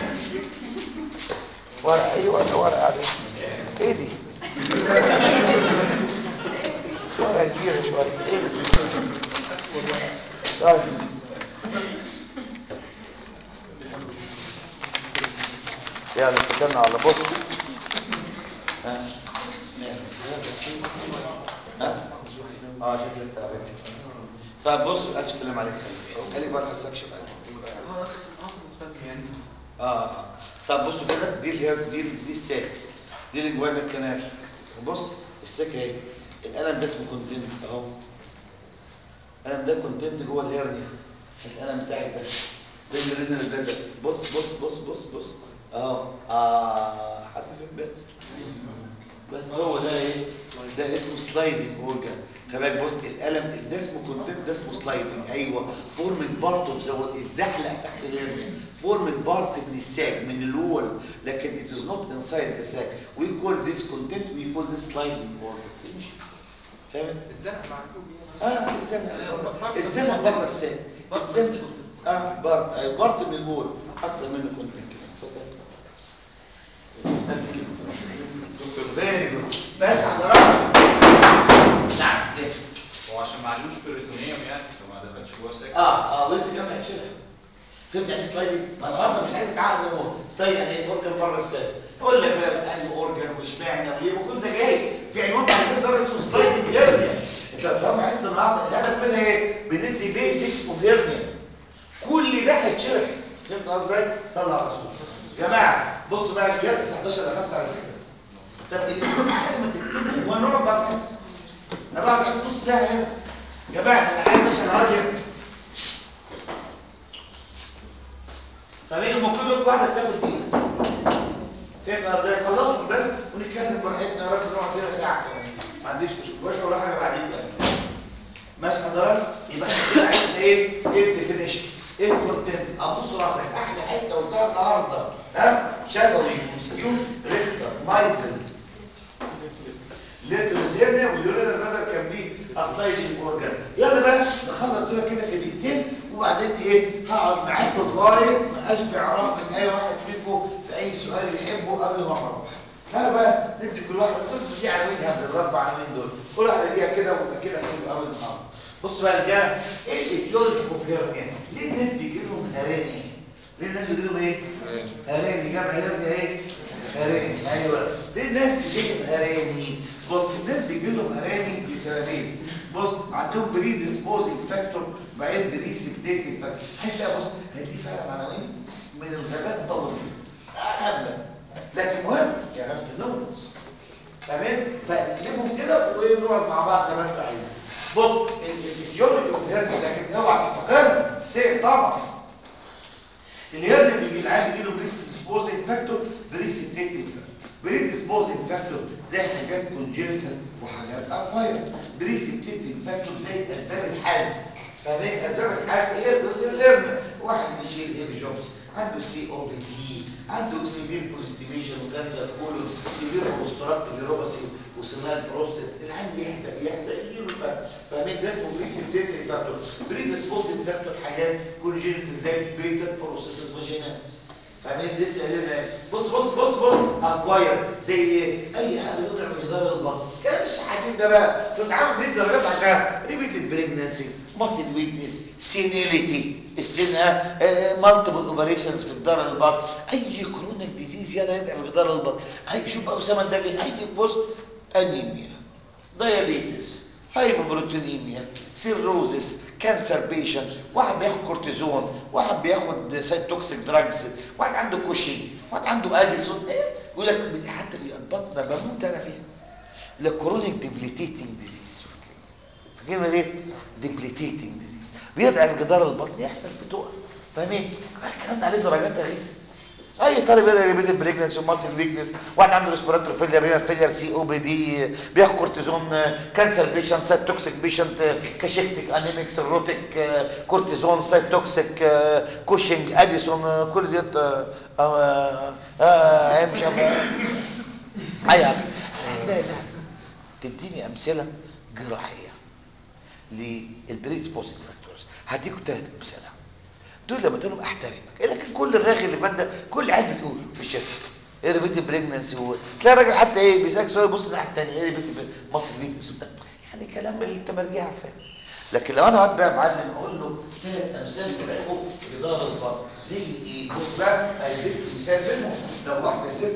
ورقه اي ورقه ورقه عليه ايه دي ورقه كبيره شويه ايه دي طيب يلا اتكلنا على بص ها ها اه شكلك تعبان طيب بص الف سلام عليك خليك خليك بقى حسك شوف اه طب بصوا كده دي اللي هي دي دي الساك دي اللي جوانا الكنال بص الساك اهي القلم ده اسمه كونتنت اهو القلم ده كونتنت جوه الهرنيا القلم بتاعي ده ده اللي رينا البلد بص بص بص بص بص اهو اه حد فين بس بس هو ده ايه ده اسمه سلايدنج اورجان خلي بص القلم ده اسمه كونتنت ده اسمه سلايدنج ايوه فورمد بارت اوف ذا الزحلق تحت الهرنيا فورمد بارت من الساك من الوول لكن it is not inside the sac we call this content we call this sliding organ ماشي فاهم
اتزنق مع
اه اتزنق اتزنق بره الساك اتزنق اه بارت ايوه بارت من الوول اكتر منه كونتنت كده اتفضل فيري جود بس حضرتك نعم ليه
هو عشان معلوش بريتونيوم يعني لو ما دخلش جوه ساكن
اه اه ولسه كمان هتشرح فهمت يعني سلايدنج ما النهارده مش عايز اتعقد هو سلايد يعني ايه اورجن بره الساك اقول لك بقى انهي اورجن واشمعنى وليه وكل ده جاي في عنوان بعد كده درجه اسمه سلايدنج هيرنيا انت هتفهم عايز النهارده الهدف منها ايه بندي بيزكس اوف هيرنيا كل ده هيتشرح فهمت قصدي ازاي طلع على طول يا جماعه بص بقى الجهاز 11 ل 5 على فكره طب اللي ما تكتبه ونقعد بقى نحس انا بقى قعدت نص ساعه هنا يا جماعه انا عايز اشرح الراجل فمين المفروض يبقى واحده تاخد دقيقه فهمنا ازاي خلصوا بس ونتكلم براحتنا يا راجل نقعد هنا ساعه كمان ما عنديش مشكله باش ولا حاجه بعدين بقى ماشي حضرتك يبقى احنا كده عرفنا ايه ايه الديفينيشن ايه الكونتنت ابص راسك احلى حته قلتها النهارده ها شفوي مسكيون ريختر مايدل ليتروزيرنيا واليورينال بدل كان بيه اسلايدنج اورجان يلا بقى نخلص دول كده في دقيقتين وبعدين ايه هقعد معاكم لغايه ما اشبع رغبه اي واحد فيكم في اي سؤال يحبه قبل ما اروح تعالوا بقى ندي كل واحد صفر دي عناوينها من الاربع عناوين دول كل واحده دقيقه كده ويبقى كده حلو قوي النهارده بصوا بقى يا رجاله ايه الايديولوجي اوف هيرنيا ليه الناس بيجي لهم هراني ليه الناس بيجي لهم ايه هراني جمع هرنيا ايه هراني ايوه ليه الناس بيجي لهم هراني بص الناس بيجي لهم هراني لسببين بص عندهم بري ديسبوزنج فاكتور وبعدين بري سيبتيتنج فاكتور هتلاقي بص هدي فعلا عناوين من الغباء طول فيه هبله لكن مهم يا غفل النوم تمام فنجيبهم كده ونقعد مع بعض زي ما انتوا عايزين بص الفيزيولوجي اوف هيرني لكن اوعى تفتكر سيء طبعا الهيرني بيجي العيال بيجي له بريس ديسبوزنج فاكتور بريس سيبتيتنج فاكتور بريس ديسبوزنج فاكتور زي حاجات كونجنتال وحاجات اكواير بريس سيبتيتنج فاكتور زي اسباب الحزن فمن اسباب الحزن ايه تصير الهيرني واحد بيشيل هيفي جوبز عنده سي او بي دي عنده سيفير كونستيبيشن وكانسر كولون سيفير اوبستراكتيف نيوروباثي وسينال بروستات العين يحزق يحزق يجيله الفرق فاهمين ده اسمه بريسبتيتري فاكتور بريديسبوزنج فاكتور حاجات كونجنتال زي بيتا بروسيسز فاجينالز فاهمين لسه قايلين بص بص بص بص اكواير زي ايه اي حاجه تطلع من جدار البطن كلام مش حديد ده بقى كنت عامل دي درجات عشان ريبيتد بريجنسي ماسل ويكنس سينيليتي السنة مالتيبل اوبريشنز في جدار البطن اي كرونيك ديزيز يلا يدعي في جدار البطن اي شوف بقى اسامه الدجل اي بص انيميا دايابيتس هايبوبروتينيميا سيروزس كانسر بيشنت واحد بياخد كورتيزون واحد بياخد توكسيك دراجز واحد عنده كوشين واحد عنده اديسون ايه يقول لك حتى البطن بموت انا فيها لكرونيك ديبليتيتنج ديزيز فاكرين دي ديبليتيتنج ديزيز بيضعف جدار البطن يحصل فتوق فاهمين الكلام ده عليه درجات تغيث اي طالب يقدر يبيد بريجنس وماسل ويكنس واحد عنده ريسبيراتوري فيلير رينال فيلير سي او بي دي بياخد كورتيزون كانسر بيشنت سايت توكسيك بيشنت كاشيكتيك انيميك سيروتيك كورتيزون سايت توكسيك كوشنج اديسون كل ديت اه مش اي عايز بقى تديني امثله جراحيه للبريدسبوزنج فاكتورز هديكم ثلاث امثله دول لما تقول لهم احترمك لكن كل الرغي اللي فات ده كل عيال بتقول في الشركه ايه ريبيت بريجنسي و... تلاقي الراجل حتى ايه بيسالك سؤال يبص الناحيه الثانيه ايه ريبيت مصر ويكنس يعني كلام اللي انت مرجع عارفاه لكن لو انا قعدت بقى معلم اقول له ثلاث امثال بيضعفوا جدار البطن زي ايه بص بقى هديك مثال منهم لو واحده ست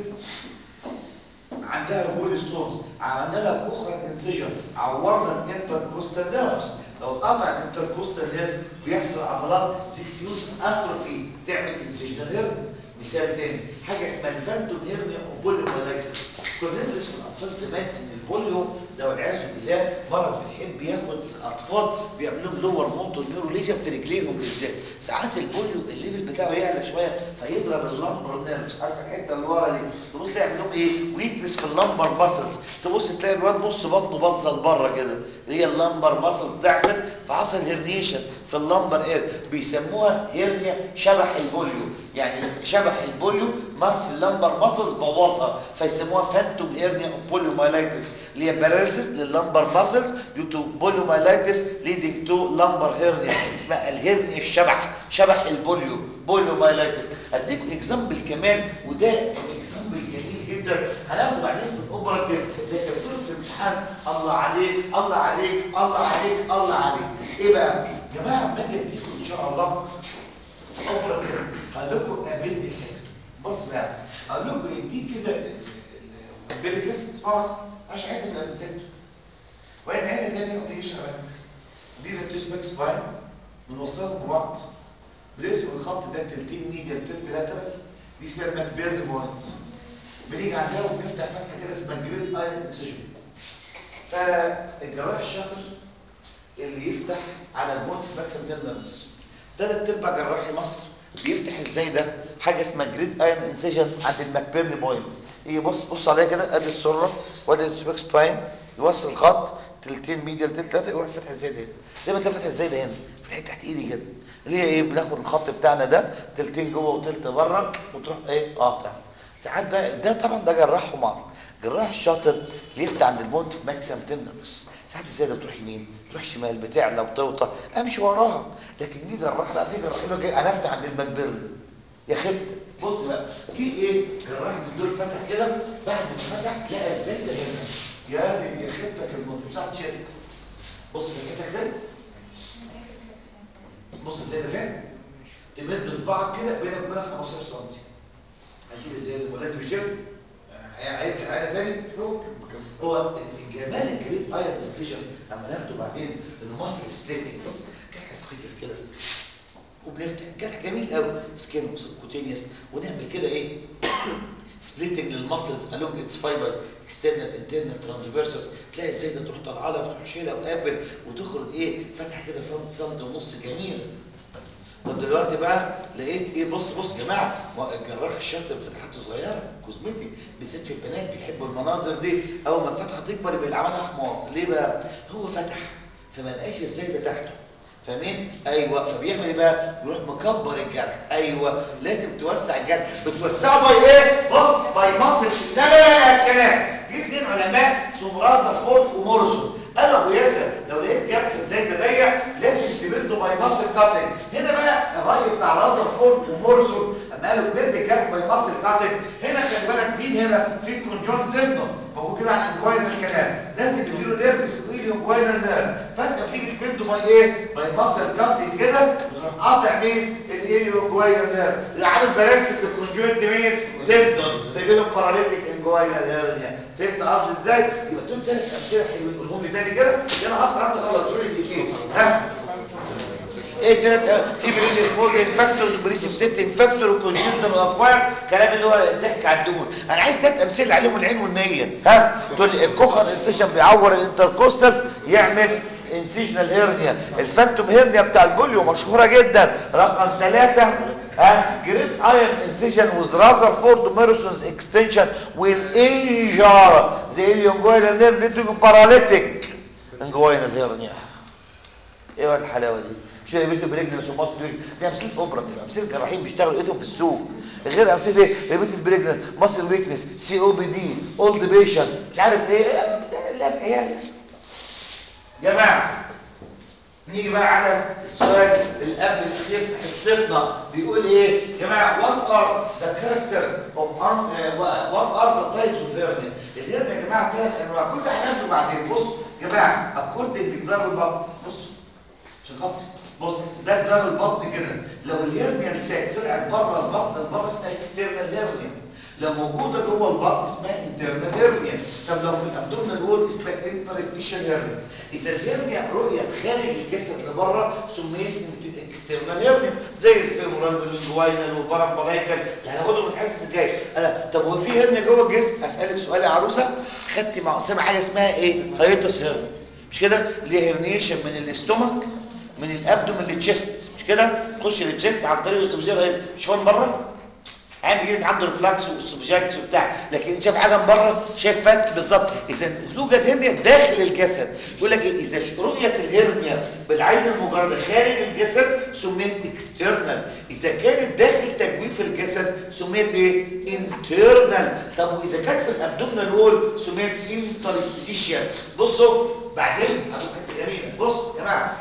عندها بول ستونز عملنا لها كوخر انسجن عورنا الانتركوستال نيرفز لو اتقطع الانتركوستال نيرفز بيحصل عضلات ديسيوز اتروفي تعمل انسجنال هيرنيا مثال تاني حاجه اسمها الفانتوم هيرنيا او بوليومالايتس كنا ندرس في الاطفال زمان ان البوليو ده والعياذ بالله مرض بيحب ياخد الاطفال بيعمل لهم لور موتور نيوروليجن في رجليهم بالذات ساعات البوليو الليفل بتاعه يعلى شويه فيضرب اللمبر نيرفز عارف الحته اللي ورا دي تبص تعمل لهم ايه ويكنس في اللمبر ماسلز تبص تلاقي الواد نص بطنه باصه لبره كده هي اللمبر ماسل ضعفت فحصل هيرنيشن في اللمبر اير بيسموها هيرنيا شبح البوليو يعني شبح البوليو مس اللمبر ماسلز بوظها فيسموها فانتوم هيرنيا او بوليومايلايتس اللي هي باراليسيس لللمبر ماسلز ديو تو بوليومايلايتس ليدنج تو لمبر هيرنيا اسمها الهيرنيا الشبح شبح البوليو بوليومايلايتس اديكم اكزامبل كمان وده اكزامبل جميل جدا هناخده بعدين في الاوبراتيف ده كتبته في الامتحان الله عليك الله عليك الله عليك الله عليك ايه بقى يا جماعه لما اجي اديكم ان شاء الله اوبراتيف هقول لكم قابلني سكت بص بقى هقول لكم اديك كده البيلكس اسمعوا عشان حته من الانسكت وين حته ثانيه اوبريشن دي التوسبكس سباين بنوصلهم ببعض بنقسم الخط ده تلتين ميديم تلت لاترال دي اسمها ماكبيرن بوينت بنيجي عندها وبنفتح فتحه كده اسمها جريد ايرون انسجن فالجراح الشاطر اللي يفتح على الموت ماكسيم تندرنس ثلاث ارباع جراحي مصر بيفتح ازاي ده حاجه اسمها جريد ايرون انسجن عند الماكبيرني بوينت يجي بص بص عليها كده ادي السره وادي السبيك سباين يوصل الخط تلتين ميديال تلت تلاته يروح فتح ازاي ده هنا زي ما تلاقي فتح ازاي ده هنا في الحته تحت ايدي كده اللي هي ايه بناخد الخط بتاعنا ده تلتين جوه وتلت بره وتروح ايه قاطع ساعات بقى ده طبعا ده جراح حمار جراح الشاطر اللي يفتح عند المونت ماكسيم تندرس ساعات ازاي ده بتروح يمين تروح شمال بتعلى بتوطى امشي وراها لكن دي جراح بقى في جراح يقول لك ايه انا افتح عند المكبري يا خد بص بقى جه ايه جراح من دول فتح كده بعد ما فتح لقى ازاي ده هنا يا دي يا خدتك الموت مش عارف تشيل بص فتحتك فين بص ازاي ده فين تمد صباعك كده بينك وبينها 15 سم هشيل ازاي ده لازم يشيل عيد العينه تاني شوف هو جمال الجريد ايرون انسيجن اما ناخده بعدين المصل سبليتنج بص جرح صغير كده وبنفتح جرح جميل قوي سكين كوتينيوس ونعمل كده ايه سبليتنج للمسلز along its fibers external internal transversus تلاقي ازاي ده تروح طالعه لها تروح شايلها وقافل وتخرج ايه فتح كده سنت سنت ونص جميل طب دلوقتي بقى لقيت ايه بص بص يا جماعه ما الجراح الشاطر فتحاته صغيره كوزمتيك بالذات في البنات بيحبوا المناظر دي اول ما الفتحه تكبر يبقى العملها حمار ليه بقى هو فتح فما لقاش ازاي ده تحته فاهمين ايوه فبيعمل ايه بقى يروح مكبر الجرح ايوه لازم توسع الجرح بتوسعه باي ايه بص باي ماسل لا لا لا لا الكلام جه اثنين علماء اسمهم رازرفورد ومورزون قالوا ابو ياسر لو لقيت جرح ازاي ده ضيق لازم تمده باي ماسل كاتنج هنا بقى الراي بتاع رازرفورد ومورزون اما قالوا تمد الجرح باي ماسل كاتنج هنا خلي بالك مين هنا في كونجون تندون موجود كده على الجوين الكلام لازم تديله نيرف سكويليو جوين النيرف فانت بتيجي تمده باي ايه باي ماسل كاتنج كده وتروح قاطع مين الاليو جوين النيرف عامل بالانس الكونجوينت مين تندون فيجي له باراليتيك انجوين الهيرنيا فهمت قصدي ازاي يبقى دول ثلاث امثله حلوين قولهم لي تاني كده انا اصلا انت خلاص تقول لي ايه ها ايه الثلاث في بريز سموزنج فاكتورز بريسبتيتنج فاكتور وكونجنتال واكواير كلام اللي هو الضحك على الدهون انا عايز ثلاث امثله عليهم العين والنيه ها تقول لي الكوخر انسيشن بيعور الانتركوستالز يعمل انسيجنال هيرنيا الفانتوم هيرنيا بتاع البوليو مشهوره جدا رقم ثلاثة ها جريد ايرن انسيجن وذ رازرفورد ميرسونز اكستنشن وذ انجار زي اليونجوينال نيرف ليدنج باراليتيك انجوينال هيرنيا ايه بقى الحلاوه دي مش اللي بيته بريجنس ومصر دي امثله اوبراتيف امثله جراحين بيشتغلوا لقيتهم في السوق غير امثله ايه ريبيت البريجنس مصر ويكنس سي او بي دي اولد بيشن مش عارف ايه لا عيال جماعه نيجي بقى على السؤال اللي قبل الاخير في حصتنا بيقول ايه يا جماعه وات ار ذا كاركترز اوف وات ار ذا تايبس اوف هيرنيا الهيرنيا يا جماعه ثلاث انواع كل ده هناخده بعدين بص يا جماعه اكوردنج لجدار البطن بص عشان خاطر بص ده جدار البطن كده لو الهيرنيا لساك طلعت بره البطن البطن اسمها اكسترنال هيرنيا لو موجوده جوه البطن اسمها انترنال هيرنيا طب لو في الابدومينال وول اسمها انترستيشن هيرنيا اذا الهيرنيا رؤيه خارج الجسد لبره سميت اكسترنال هيرنيا زي الفيمورال والجوينال والبارامبرايكال اللي هناخده من الحصص الجايه انا طب هو في هيرنيا جوه الجسم اسالك سؤال يا عروسه خدتي مع اسامه حاجه اسمها ايه هايتس هيرنيا مش كده اللي هي هيرنيشن من الاستومك من الابدومين للتشست مش كده تخش للتشست عن طريق الاستوميزيال مش فاهم بره عام بيجي عنده ريفلاكس والسوفجايتس وبتاع لكن شايف حاجه من بره شايف فتح بالظبط اذا توجد هرنيا داخل الجسد يقول لك ايه اذا رؤيه الهرنيا بالعين المجرده خارج الجسد سميت اكسترنال اذا كانت داخل تجويف الجسد سميت ايه انترنال طب واذا كانت في الابدومينال وول سميت انترستيشيال بصوا بعدين هتبقى حته جميله بص يا جماعه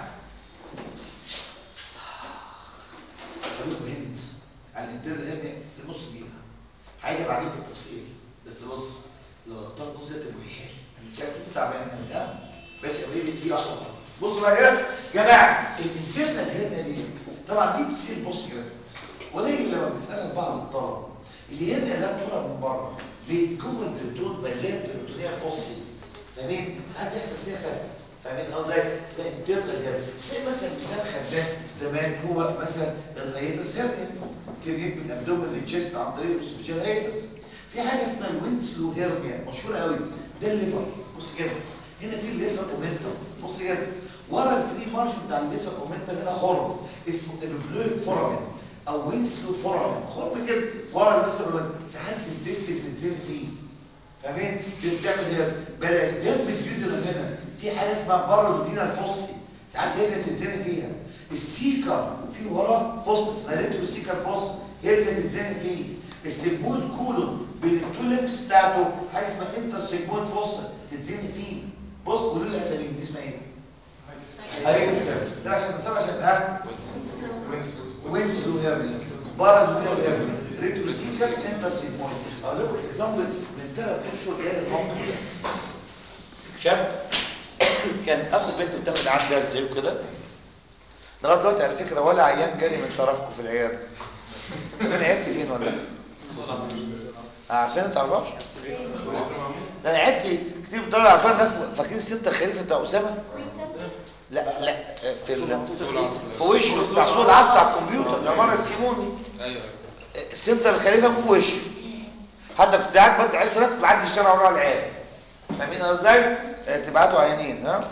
خليكم هند على الانترنال هرنيا في نص دقيقه هاجي بعدين بالتفصيل بس بص لو اخترت نص دقيقه تبقى حلو انا شكلي تعبان قوي ها بس ابقى لي دقيقه عشان خلاص بصوا بقى يا جماعه الانترنال هرنيا دي طبعا دي بتصير بص كده ولكن لما بنسالها بعض الطلبه اللي هرنيا لا ترى من بره ليه جوه البريتون مليان بريتونيه فوسي فاهمين ساعات يحصل فيها فتح فاهمين قصدي اسمها انترنال هيرنيا زي مثلا مثال خدناه زمان هو مثلا الهيئتس هيرنيا كان يجي من الابدومين للتشيست عن طريق الاسوفيجيال هيئتس في حاجه اسمها الوينسلو هيرنيا مشهوره قوي ده الليفر بص كده هنا في الليسر اومنتم بص كده ورا الفري مارجن بتاع الليسر اومنتم هنا خرم اسمه ابيبلويد فورامين او وينسلو فورامين خرم كده ورا الليسر اومنتم ساعات الديست بتنزل فيه فاهمين بتعمل هنا بلا جنب الجدر هنا في حاجه اسمها بارودينا الفوسي ساعات هي اللي بتتزنق فيها السيكر في وراه فوس اسمها ريترو سيكر فوس هي اللي بتتزنق فيه السيجمويد كولون بين التولمس بتاعته حاجه اسمها انتر سيجمويد فوس تتزنق فيه بص قولوا لي الاسامي دي اسمها ايه؟ هاي ده عشان نصير عشان ها وينسلو هيرنس بارادومينال هيرنس ريترو سيكر انتر سيجمويد اقول لكم اكزامبل من ثلاث اشهر جاي الموقف ده شاب كان اخو بنت بتاخد عنده درس زي كده لغايه دلوقتي على فكره ولا عيان جالي من طرفكم في العياده فين عيادتي فين ولا عارفين انت تعرفوش ده انا عيادتي كتير بتطلع عارفين الناس فاكرين الست الخليفه بتاع اسامه لا لا في ال... في وشه بتاع سوق العصر على الكمبيوتر العماره السيموني
ايوه
الست الخليفه في وشه حتى كنت قاعد بدي عايز سنه بعدي الشارع ورا العيال فاهمين انا ازاي آه، تبعتوا عينين ها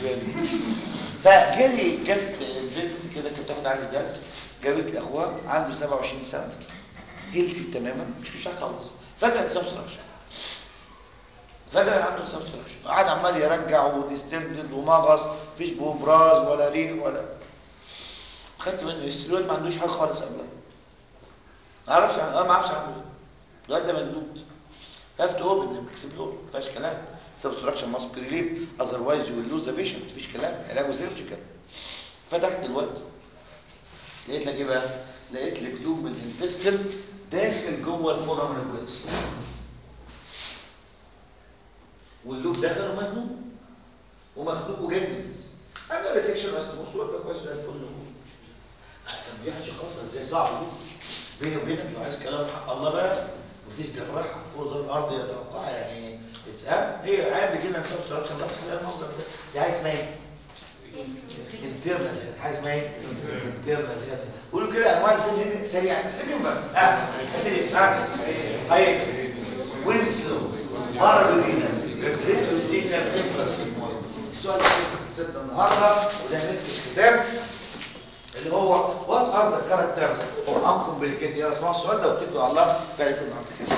فجالي جت بنت كده كنت تاخد عندي درس جابت اخوها عنده 27 سنه هيلثي تماما مش مش خالص فجاه سبستراكشن فجاه عنده سبستراكشن قعد عمال يرجع وديستندد ومغص مفيش بوبراز ولا ريح ولا خدت منه السلوات ما عندوش حاجه خالص قبلها ما اعرفش عن- اه ما اعرفش عنده ايه الواد ده مسدود have to open them explore مفيهاش كلام subtraction must be relieved otherwise you will lose the patient مفيش كلام علاجه سيرجيكال فتحت الواد لقيت لك ايه بقى لقيت لك لوب من الانتستين داخل جوه الفورامين الوينس واللوب داخل ومزنوق ومخلوق وجامد انا ريسكشن بس بص وقت كويس زي الفل طب دي هتشخصها ازاي صعب دي بيني وبينك لو عايز كلام حق الله بقى مفيش جراح فوق ظهر الارض يتوقع يعني اتسام هي عادي كده سبستراكشن بس خلينا المنظر ده دي عايز اسمها ايه؟ انترنال حاجه اسمها ايه؟ انترنال قولوا كده انواع الفيلم هنا سريع اسيبهم بس ها اسيبهم ها هاي وينسلو بارادولينا ريترو سيكر انتر سيجمويد السؤال اللي في الستة النهارده وده مسك الكتاب اللي هو وات ار ذا كاركترز اوف انكمبليكيتد يلا اسمعوا السؤال ده واتكلوا على الله فعلا يكون معاك كده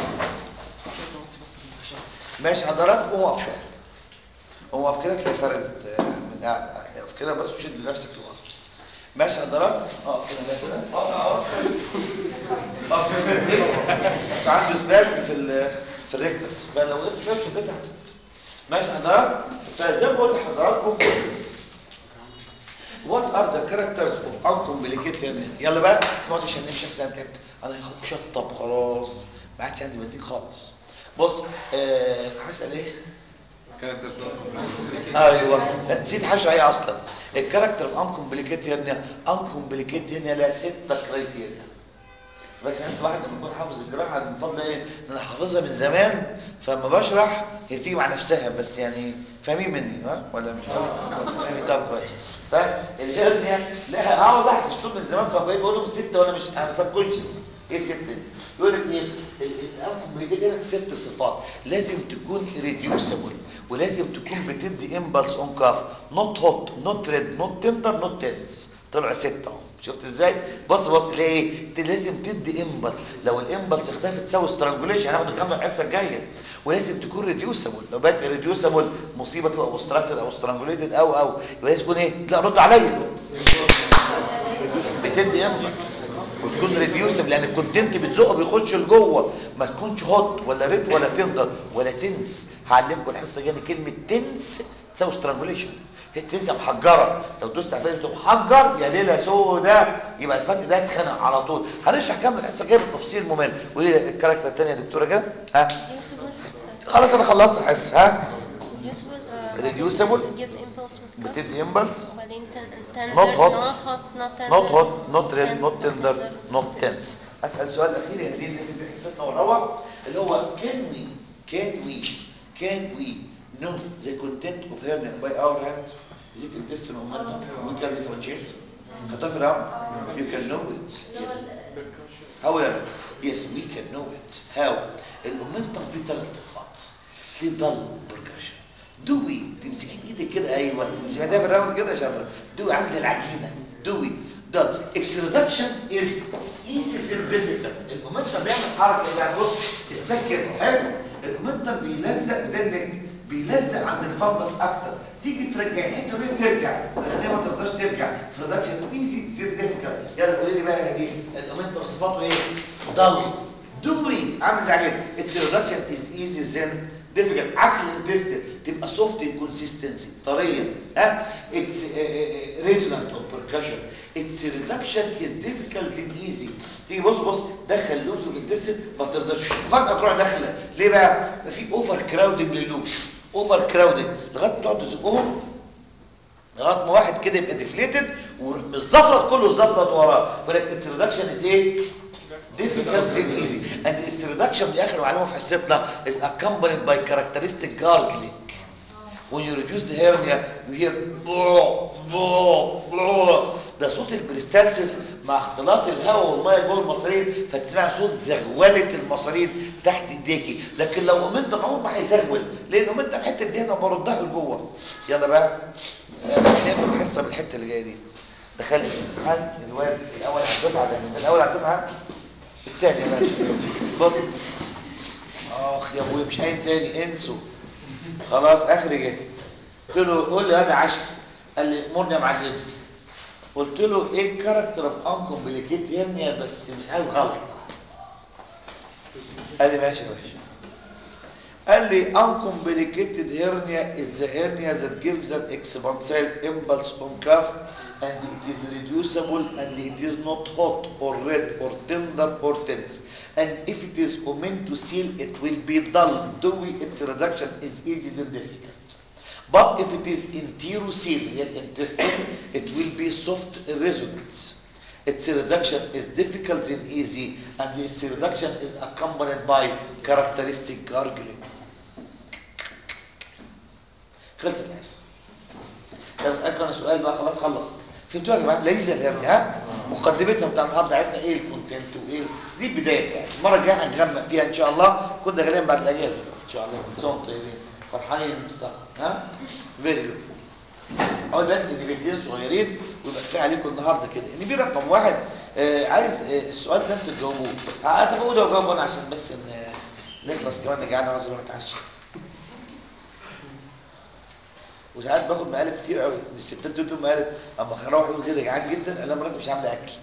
ماشي حضرتك قوم اقف شويه قوم اقف كده تلاقي فرد آه، من قاعد اقف كده بس وشد نفسك لورا ماشي حضرتك اقف هنا كده اقف اقف اقف هنا. بس عنده سبازم في ال في الريكتس فلو وقفت شويه شديت تحت ماشي حضرتك فزي ما بقول لحضراتكم وات ار ذا كاركترز اوف انكمبليكيتد يلا بقى اسمعوا دي عشان نمشي عشان تعبت انا شطب خلاص ما عادش عندي بنزين خالص بص آه هسال ايه
كاركتر صح
ايوه نسيت حاجه ايه اصلا الكاركتر اوف انكمبليكيتد هنا انكمبليكيتد هنا لها ستة كرايتيريا بس انت واحد لما يكون حافظ الجراحه من فضل ايه ان انا حافظها من زمان فلما بشرح هي بتيجي مع نفسها بس يعني فاهمين مني ها ولا مش فاهمين طب كويس فالهرنيا لها اه والله حفظتهم من زمان فبقيت بقول لهم ستة وانا مش انا سب كونشس ايه ستة دي؟ يقول لك ايه الانكمبليكيتد هنا ست صفات لازم تكون ريديوسبل ولازم تكون بتدي امبلس اون كاف نوت هوت نوت ريد نوت تندر نوت تنس طلع ستة اهو شفت ازاي بص بص ليه انت لازم تدي امبلس لو الامبلس اختفت تساوي سترانجوليشن هناخد الكلام ده الحصه الجايه ولازم تكون ريديوسبل لو بقت ريديوسبل مصيبه تبقى اوبستراكتد او سترانجوليتد او او يبقى لازم تكون ايه لا رد عليا بتدي امبلس وتكون ريديوسبل لان الكونتنت بتزقه بيخش لجوه ما تكونش هوت ولا ريد ولا تندر ولا تنس هعلمكم الحصه الجايه كلمه تنس تساوي سترانجوليشن تنس يا محجره لو دوست على فكره محجر يا ليله سودا يبقى الفتح ده يتخنق على طول هنشرح كامل الحصه الجايه بالتفصيل ممل وليه الكاركتر الثانيه يا دكتوره كده ها
reducible
خلاص انا خلصت الحصه ها
reducible uh,
Reducible.
gives impulse with cuff.
بتدي امبلس
وبعدين ten- tender
Not hot.
not hot not tender
نوت هوت نوت ريد
ten-
نوت تندر
tender,
نوت
not
تنس اسال سؤال اخير يا هدين اللي في حصتنا والروح اللي هو can we can we can we know the content of hernia by our hand is it intestinal or mental we can differentiate خدتها في العام you can know it yes how will Yes, we can know it. How? المومنتم فيه ثلاث صفات. في ضل بركشن. دوي تمسك ايدك كده ايوه سمعتها في الراوند كده يا شباب دوي عامل زي العجينه دوي ضل its reduction is easy significant المومنتم بيعمل حركه يعني بص السكر حلو المومنتم بيلزق دنك بيلزق عند الفندس اكتر تيجي ترجع الحته دي ترجع لان ما تقدرش ترجع ريدكشن ايزي سيجنيفيكانت يلا قولي لي بقى يا هديه المومنتم صفاته ايه ضل دوي عامل زي كده الريدكشن از ايزي زين ديفيكالت عكس الانتستين تبقى سوفت كونسيستنسي طريه ها اتس ريزونانت او بيركشن اتس ريدكشن از ديفيكالت ان ايزي تيجي بص بص دخل لوبز الانتستين ما تقدرش فجاه تروح داخله ليه بقى في اوفر كراودنج للوبز اوفر كراودنج لغايه تقعد تزقهم لغايه ما واحد كده يبقى ديفليتد والزفرط كله الزفرط وراه فلك اتس ريدكشن از ايه difficult and easy and its reduction دي اخر معلومه في حصتنا is accompanied by characteristic gargling when you reduce the hernia you hear بلو بلو بلو ده صوت البريستالسيس مع اختلاط الهواء والميه جوه المصارين فتسمع صوت زغوله المصارين تحت ايديكي لكن لو قمت عمر ما هيزغول لان قمت بحته دي انا بردها لجوه يلا بقى نقفل الحصه بالحته اللي جايه دي دخلت الامتحان الواد الاول على الدفعه ده الاول على الدفعه الثاني يا باشا بص اخ يا ابويا مش قايم تاني انسوا خلاص اخري جه قلت له قول لي هذا 10 قال لي امرني يا معلم قلت له ايه الكاركتر اوف انكمبليكيت هيرنيا بس مش عايز غلطه قال لي ماشي يا باشا قال لي uncomplicated hernia is the hernia that gives an expansile impulse on calf and it is reducible and it is not hot or red or tender or tense. And if it is omentocele, it will be dull, dewy, its reduction is easy and difficult. But if it is enterocele, the intestine, it will be soft resonance. Its reduction is difficult and easy, and its reduction is accompanied by characteristic gargling. خلص الحصه طب اسالك انا سؤال بقى خلاص خلصت فهمتوا يا جماعه لذيذه الهرني ها مقدمتها بتاع النهارده عرفنا ايه الكونتنت وايه دي البدايه بتاعتها المره الجايه هنغمق فيها ان شاء الله كنا غالبا بعد الاجازه ان شاء الله كل سنه وانتم طيبين فرحانين ان انتوا طالعين ها فيري جود اقول بس ان بنتين صغيرين ويبقى كفايه عليكم النهارده كده ان في رقم واحد آه عايز آه السؤال ده انتوا تجاوبوه هتجاوبوا ده وجاوبوا انا عشان بس ان آه نخلص كمان انا جعان عاوز اروح اتعشى وساعات باخد مقالب كتير قوي الستات دول مقالب اما اروح يوم زي جعان جدا انا مراتي مش عامله اكل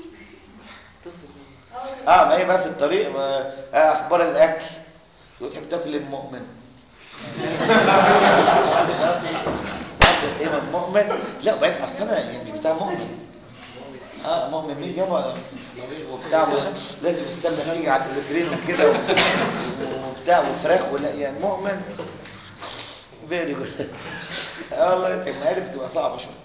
اه ما هي بقى في الطريق ما آه اخبار الاكل تقول تحب تاكل المؤمن ايه من مؤمن لا وبعدين اصل انا يعني بتاع مؤمن اه مؤمن مين يابا وبتاع لازم السمنه تيجي على الفكرين وكده وبتاع وفراخ ولا يعني مؤمن فيري جود والله المقالب بتبقى صعبه شويه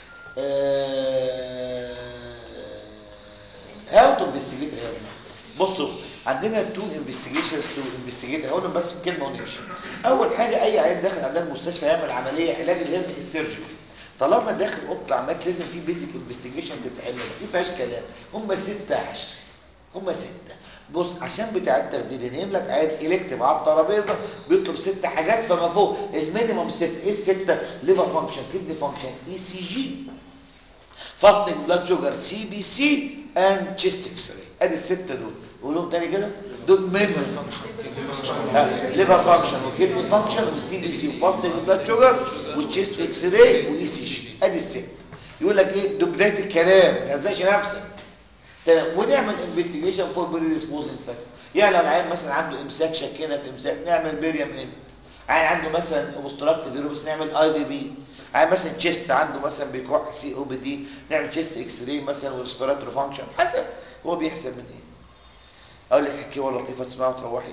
هاو تو انفستيجيت بصوا عندنا تو انفستيجيشنز تو انفستيجيت هقولهم بس بكلمه ونمشي اول حاجه اي عيان داخل عندنا المستشفى يعمل عمليه علاج الهرم السيرجيكال طالما داخل اوضه العمليات لازم في بيزك انفستيجيشن تتعمل ما فيهاش كلام هم ستة عشر هم ستة بص عشان بتاع التخدير ينقل لك عياد الكتب على الترابيزه بيطلب ست حاجات فما فوق المينيمم ست ايه السته ليفر فانكشن كدني فانكشن اي سي جي فاستنج بلاد شوجر سي بي سي اند تشيست اكس راي ادي السته دول قولهم تاني كده دول مينيمم ليفر فانكشن وكدني فانكشن وسي بي سي وفاستنج بلاد شوجر وتشيست اكس راي واي سي جي ادي الست يقول لك ايه دول بدايه الكلام ما تهزقش نفسك تمام ونعمل انفستيجيشن فور بري ديسبوزنج فاكتور يعني لو العيان مثلا عنده امساك شكينا في امساك نعمل بيريم ان عيان عنده مثلا اوبستراكتيف فيروس نعمل اي في بي عيان مثلا تشيست عنده مثلا بيكح سي او بي دي نعمل تشيست اكس راي مثلا وريسبيراتوري فانكشن حسب هو بيحسب من ايه اقول لك حكايه لطيفه تسمعها وتروحي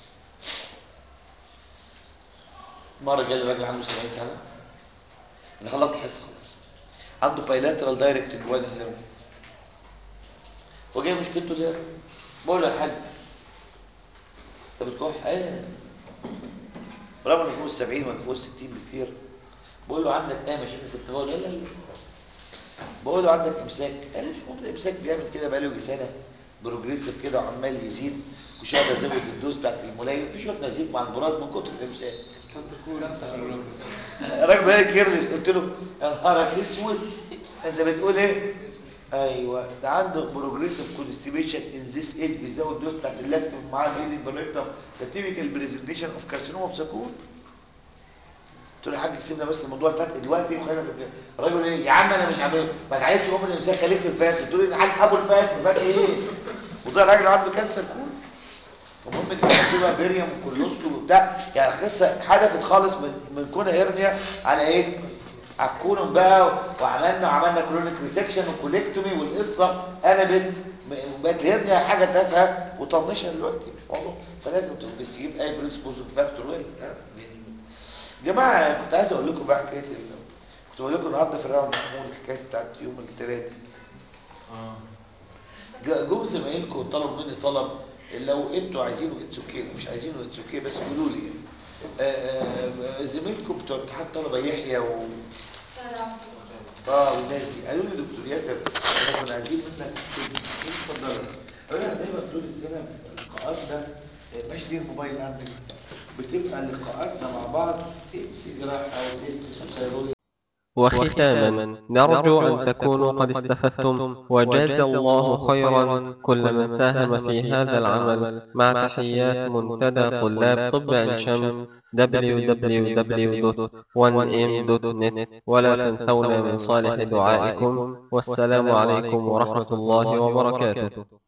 مره جالي راجل عنده 70 سنه انا خلصت الحصه خلاص عنده بايلاترال دايركت جوان الهرمون وجاي مشكلته ليه بقول له يا حاج انت بتكح ايه رغم انه فوق ال 70 ولا فوق ال 60 بكتير بقول له عندك ايه مشاكل في التبول لا لا لا بقول له عندك امساك قال لي مش امساك بيعمل كده بقاله يجي سنه بروجريسيف كده وعمال يزيد وشويه ازود الدوز بتاعت الملايين في شويه نزيف مع البراز من كتر الامساك الراجل بقى كيرلس قلت له يا نهارك اسود انت بتقول ايه؟ ايوه ده عنده بروجريسيف كونستيبيشن ان ذيس ايج بيزود الدوز بتاعت اللاكتيف معاه الهيدنج بالريكتم ده تيبيكال بريزنتيشن اوف كارسينوما اوف ذا كول قلت له يا حاج سيبنا بس الموضوع الفتح دلوقتي وخلينا في البداية. الراجل ايه يا عم انا مش عامل ما تعيدش ام الامساك خليك في الفات قلت له حاج ابو الفات الفات ايه وده راجل عنده كانسر كول المهم كده بتبقى بيريم وكولوستو وبتاع يعني قصه حدثت خالص من من كون هيرنيا على ايه على الكولون بقى وعملنا وعملنا كلونيك ريسكشن وكوليكتومي والقصه قلبت م- بقت الهيرنيا حاجه تافهه وطنشها دلوقتي مش موضوع فلازم تبقى بس تجيب اي بريسبوزن فاكتور وين جماعه كنت عايز اقول لكم بقى حكايه ال- كنت بقول لكم النهارده في الراوند محمود الحكايه بتاعت يوم الثلاث جا- جم زمايلكم طلبوا مني طلب لو انتوا عايزينه اتس اوكي مش عايزينه اتس اوكي بس قولوا لي يعني آه، آه، زميلكم بتوع اتحاد طلبه يحيى و اه والناس دي قالوا لي دكتور ياسر احنا كنا عايزين منك اتفضل قالوا لي دايما طول السنه لقاءاتنا آه، مش دي الموبايل عندك بتبقى لقاءاتنا مع بعض اتس جراحه او تيست وثيرويد
وختاما نرجو أن تكونوا قد استفدتم وجاز الله خيرا كل من ساهم في هذا العمل مع تحيات منتدى طلاب طب عين شمس www.1m.net ولا تنسونا من صالح دعائكم والسلام عليكم ورحمة الله وبركاته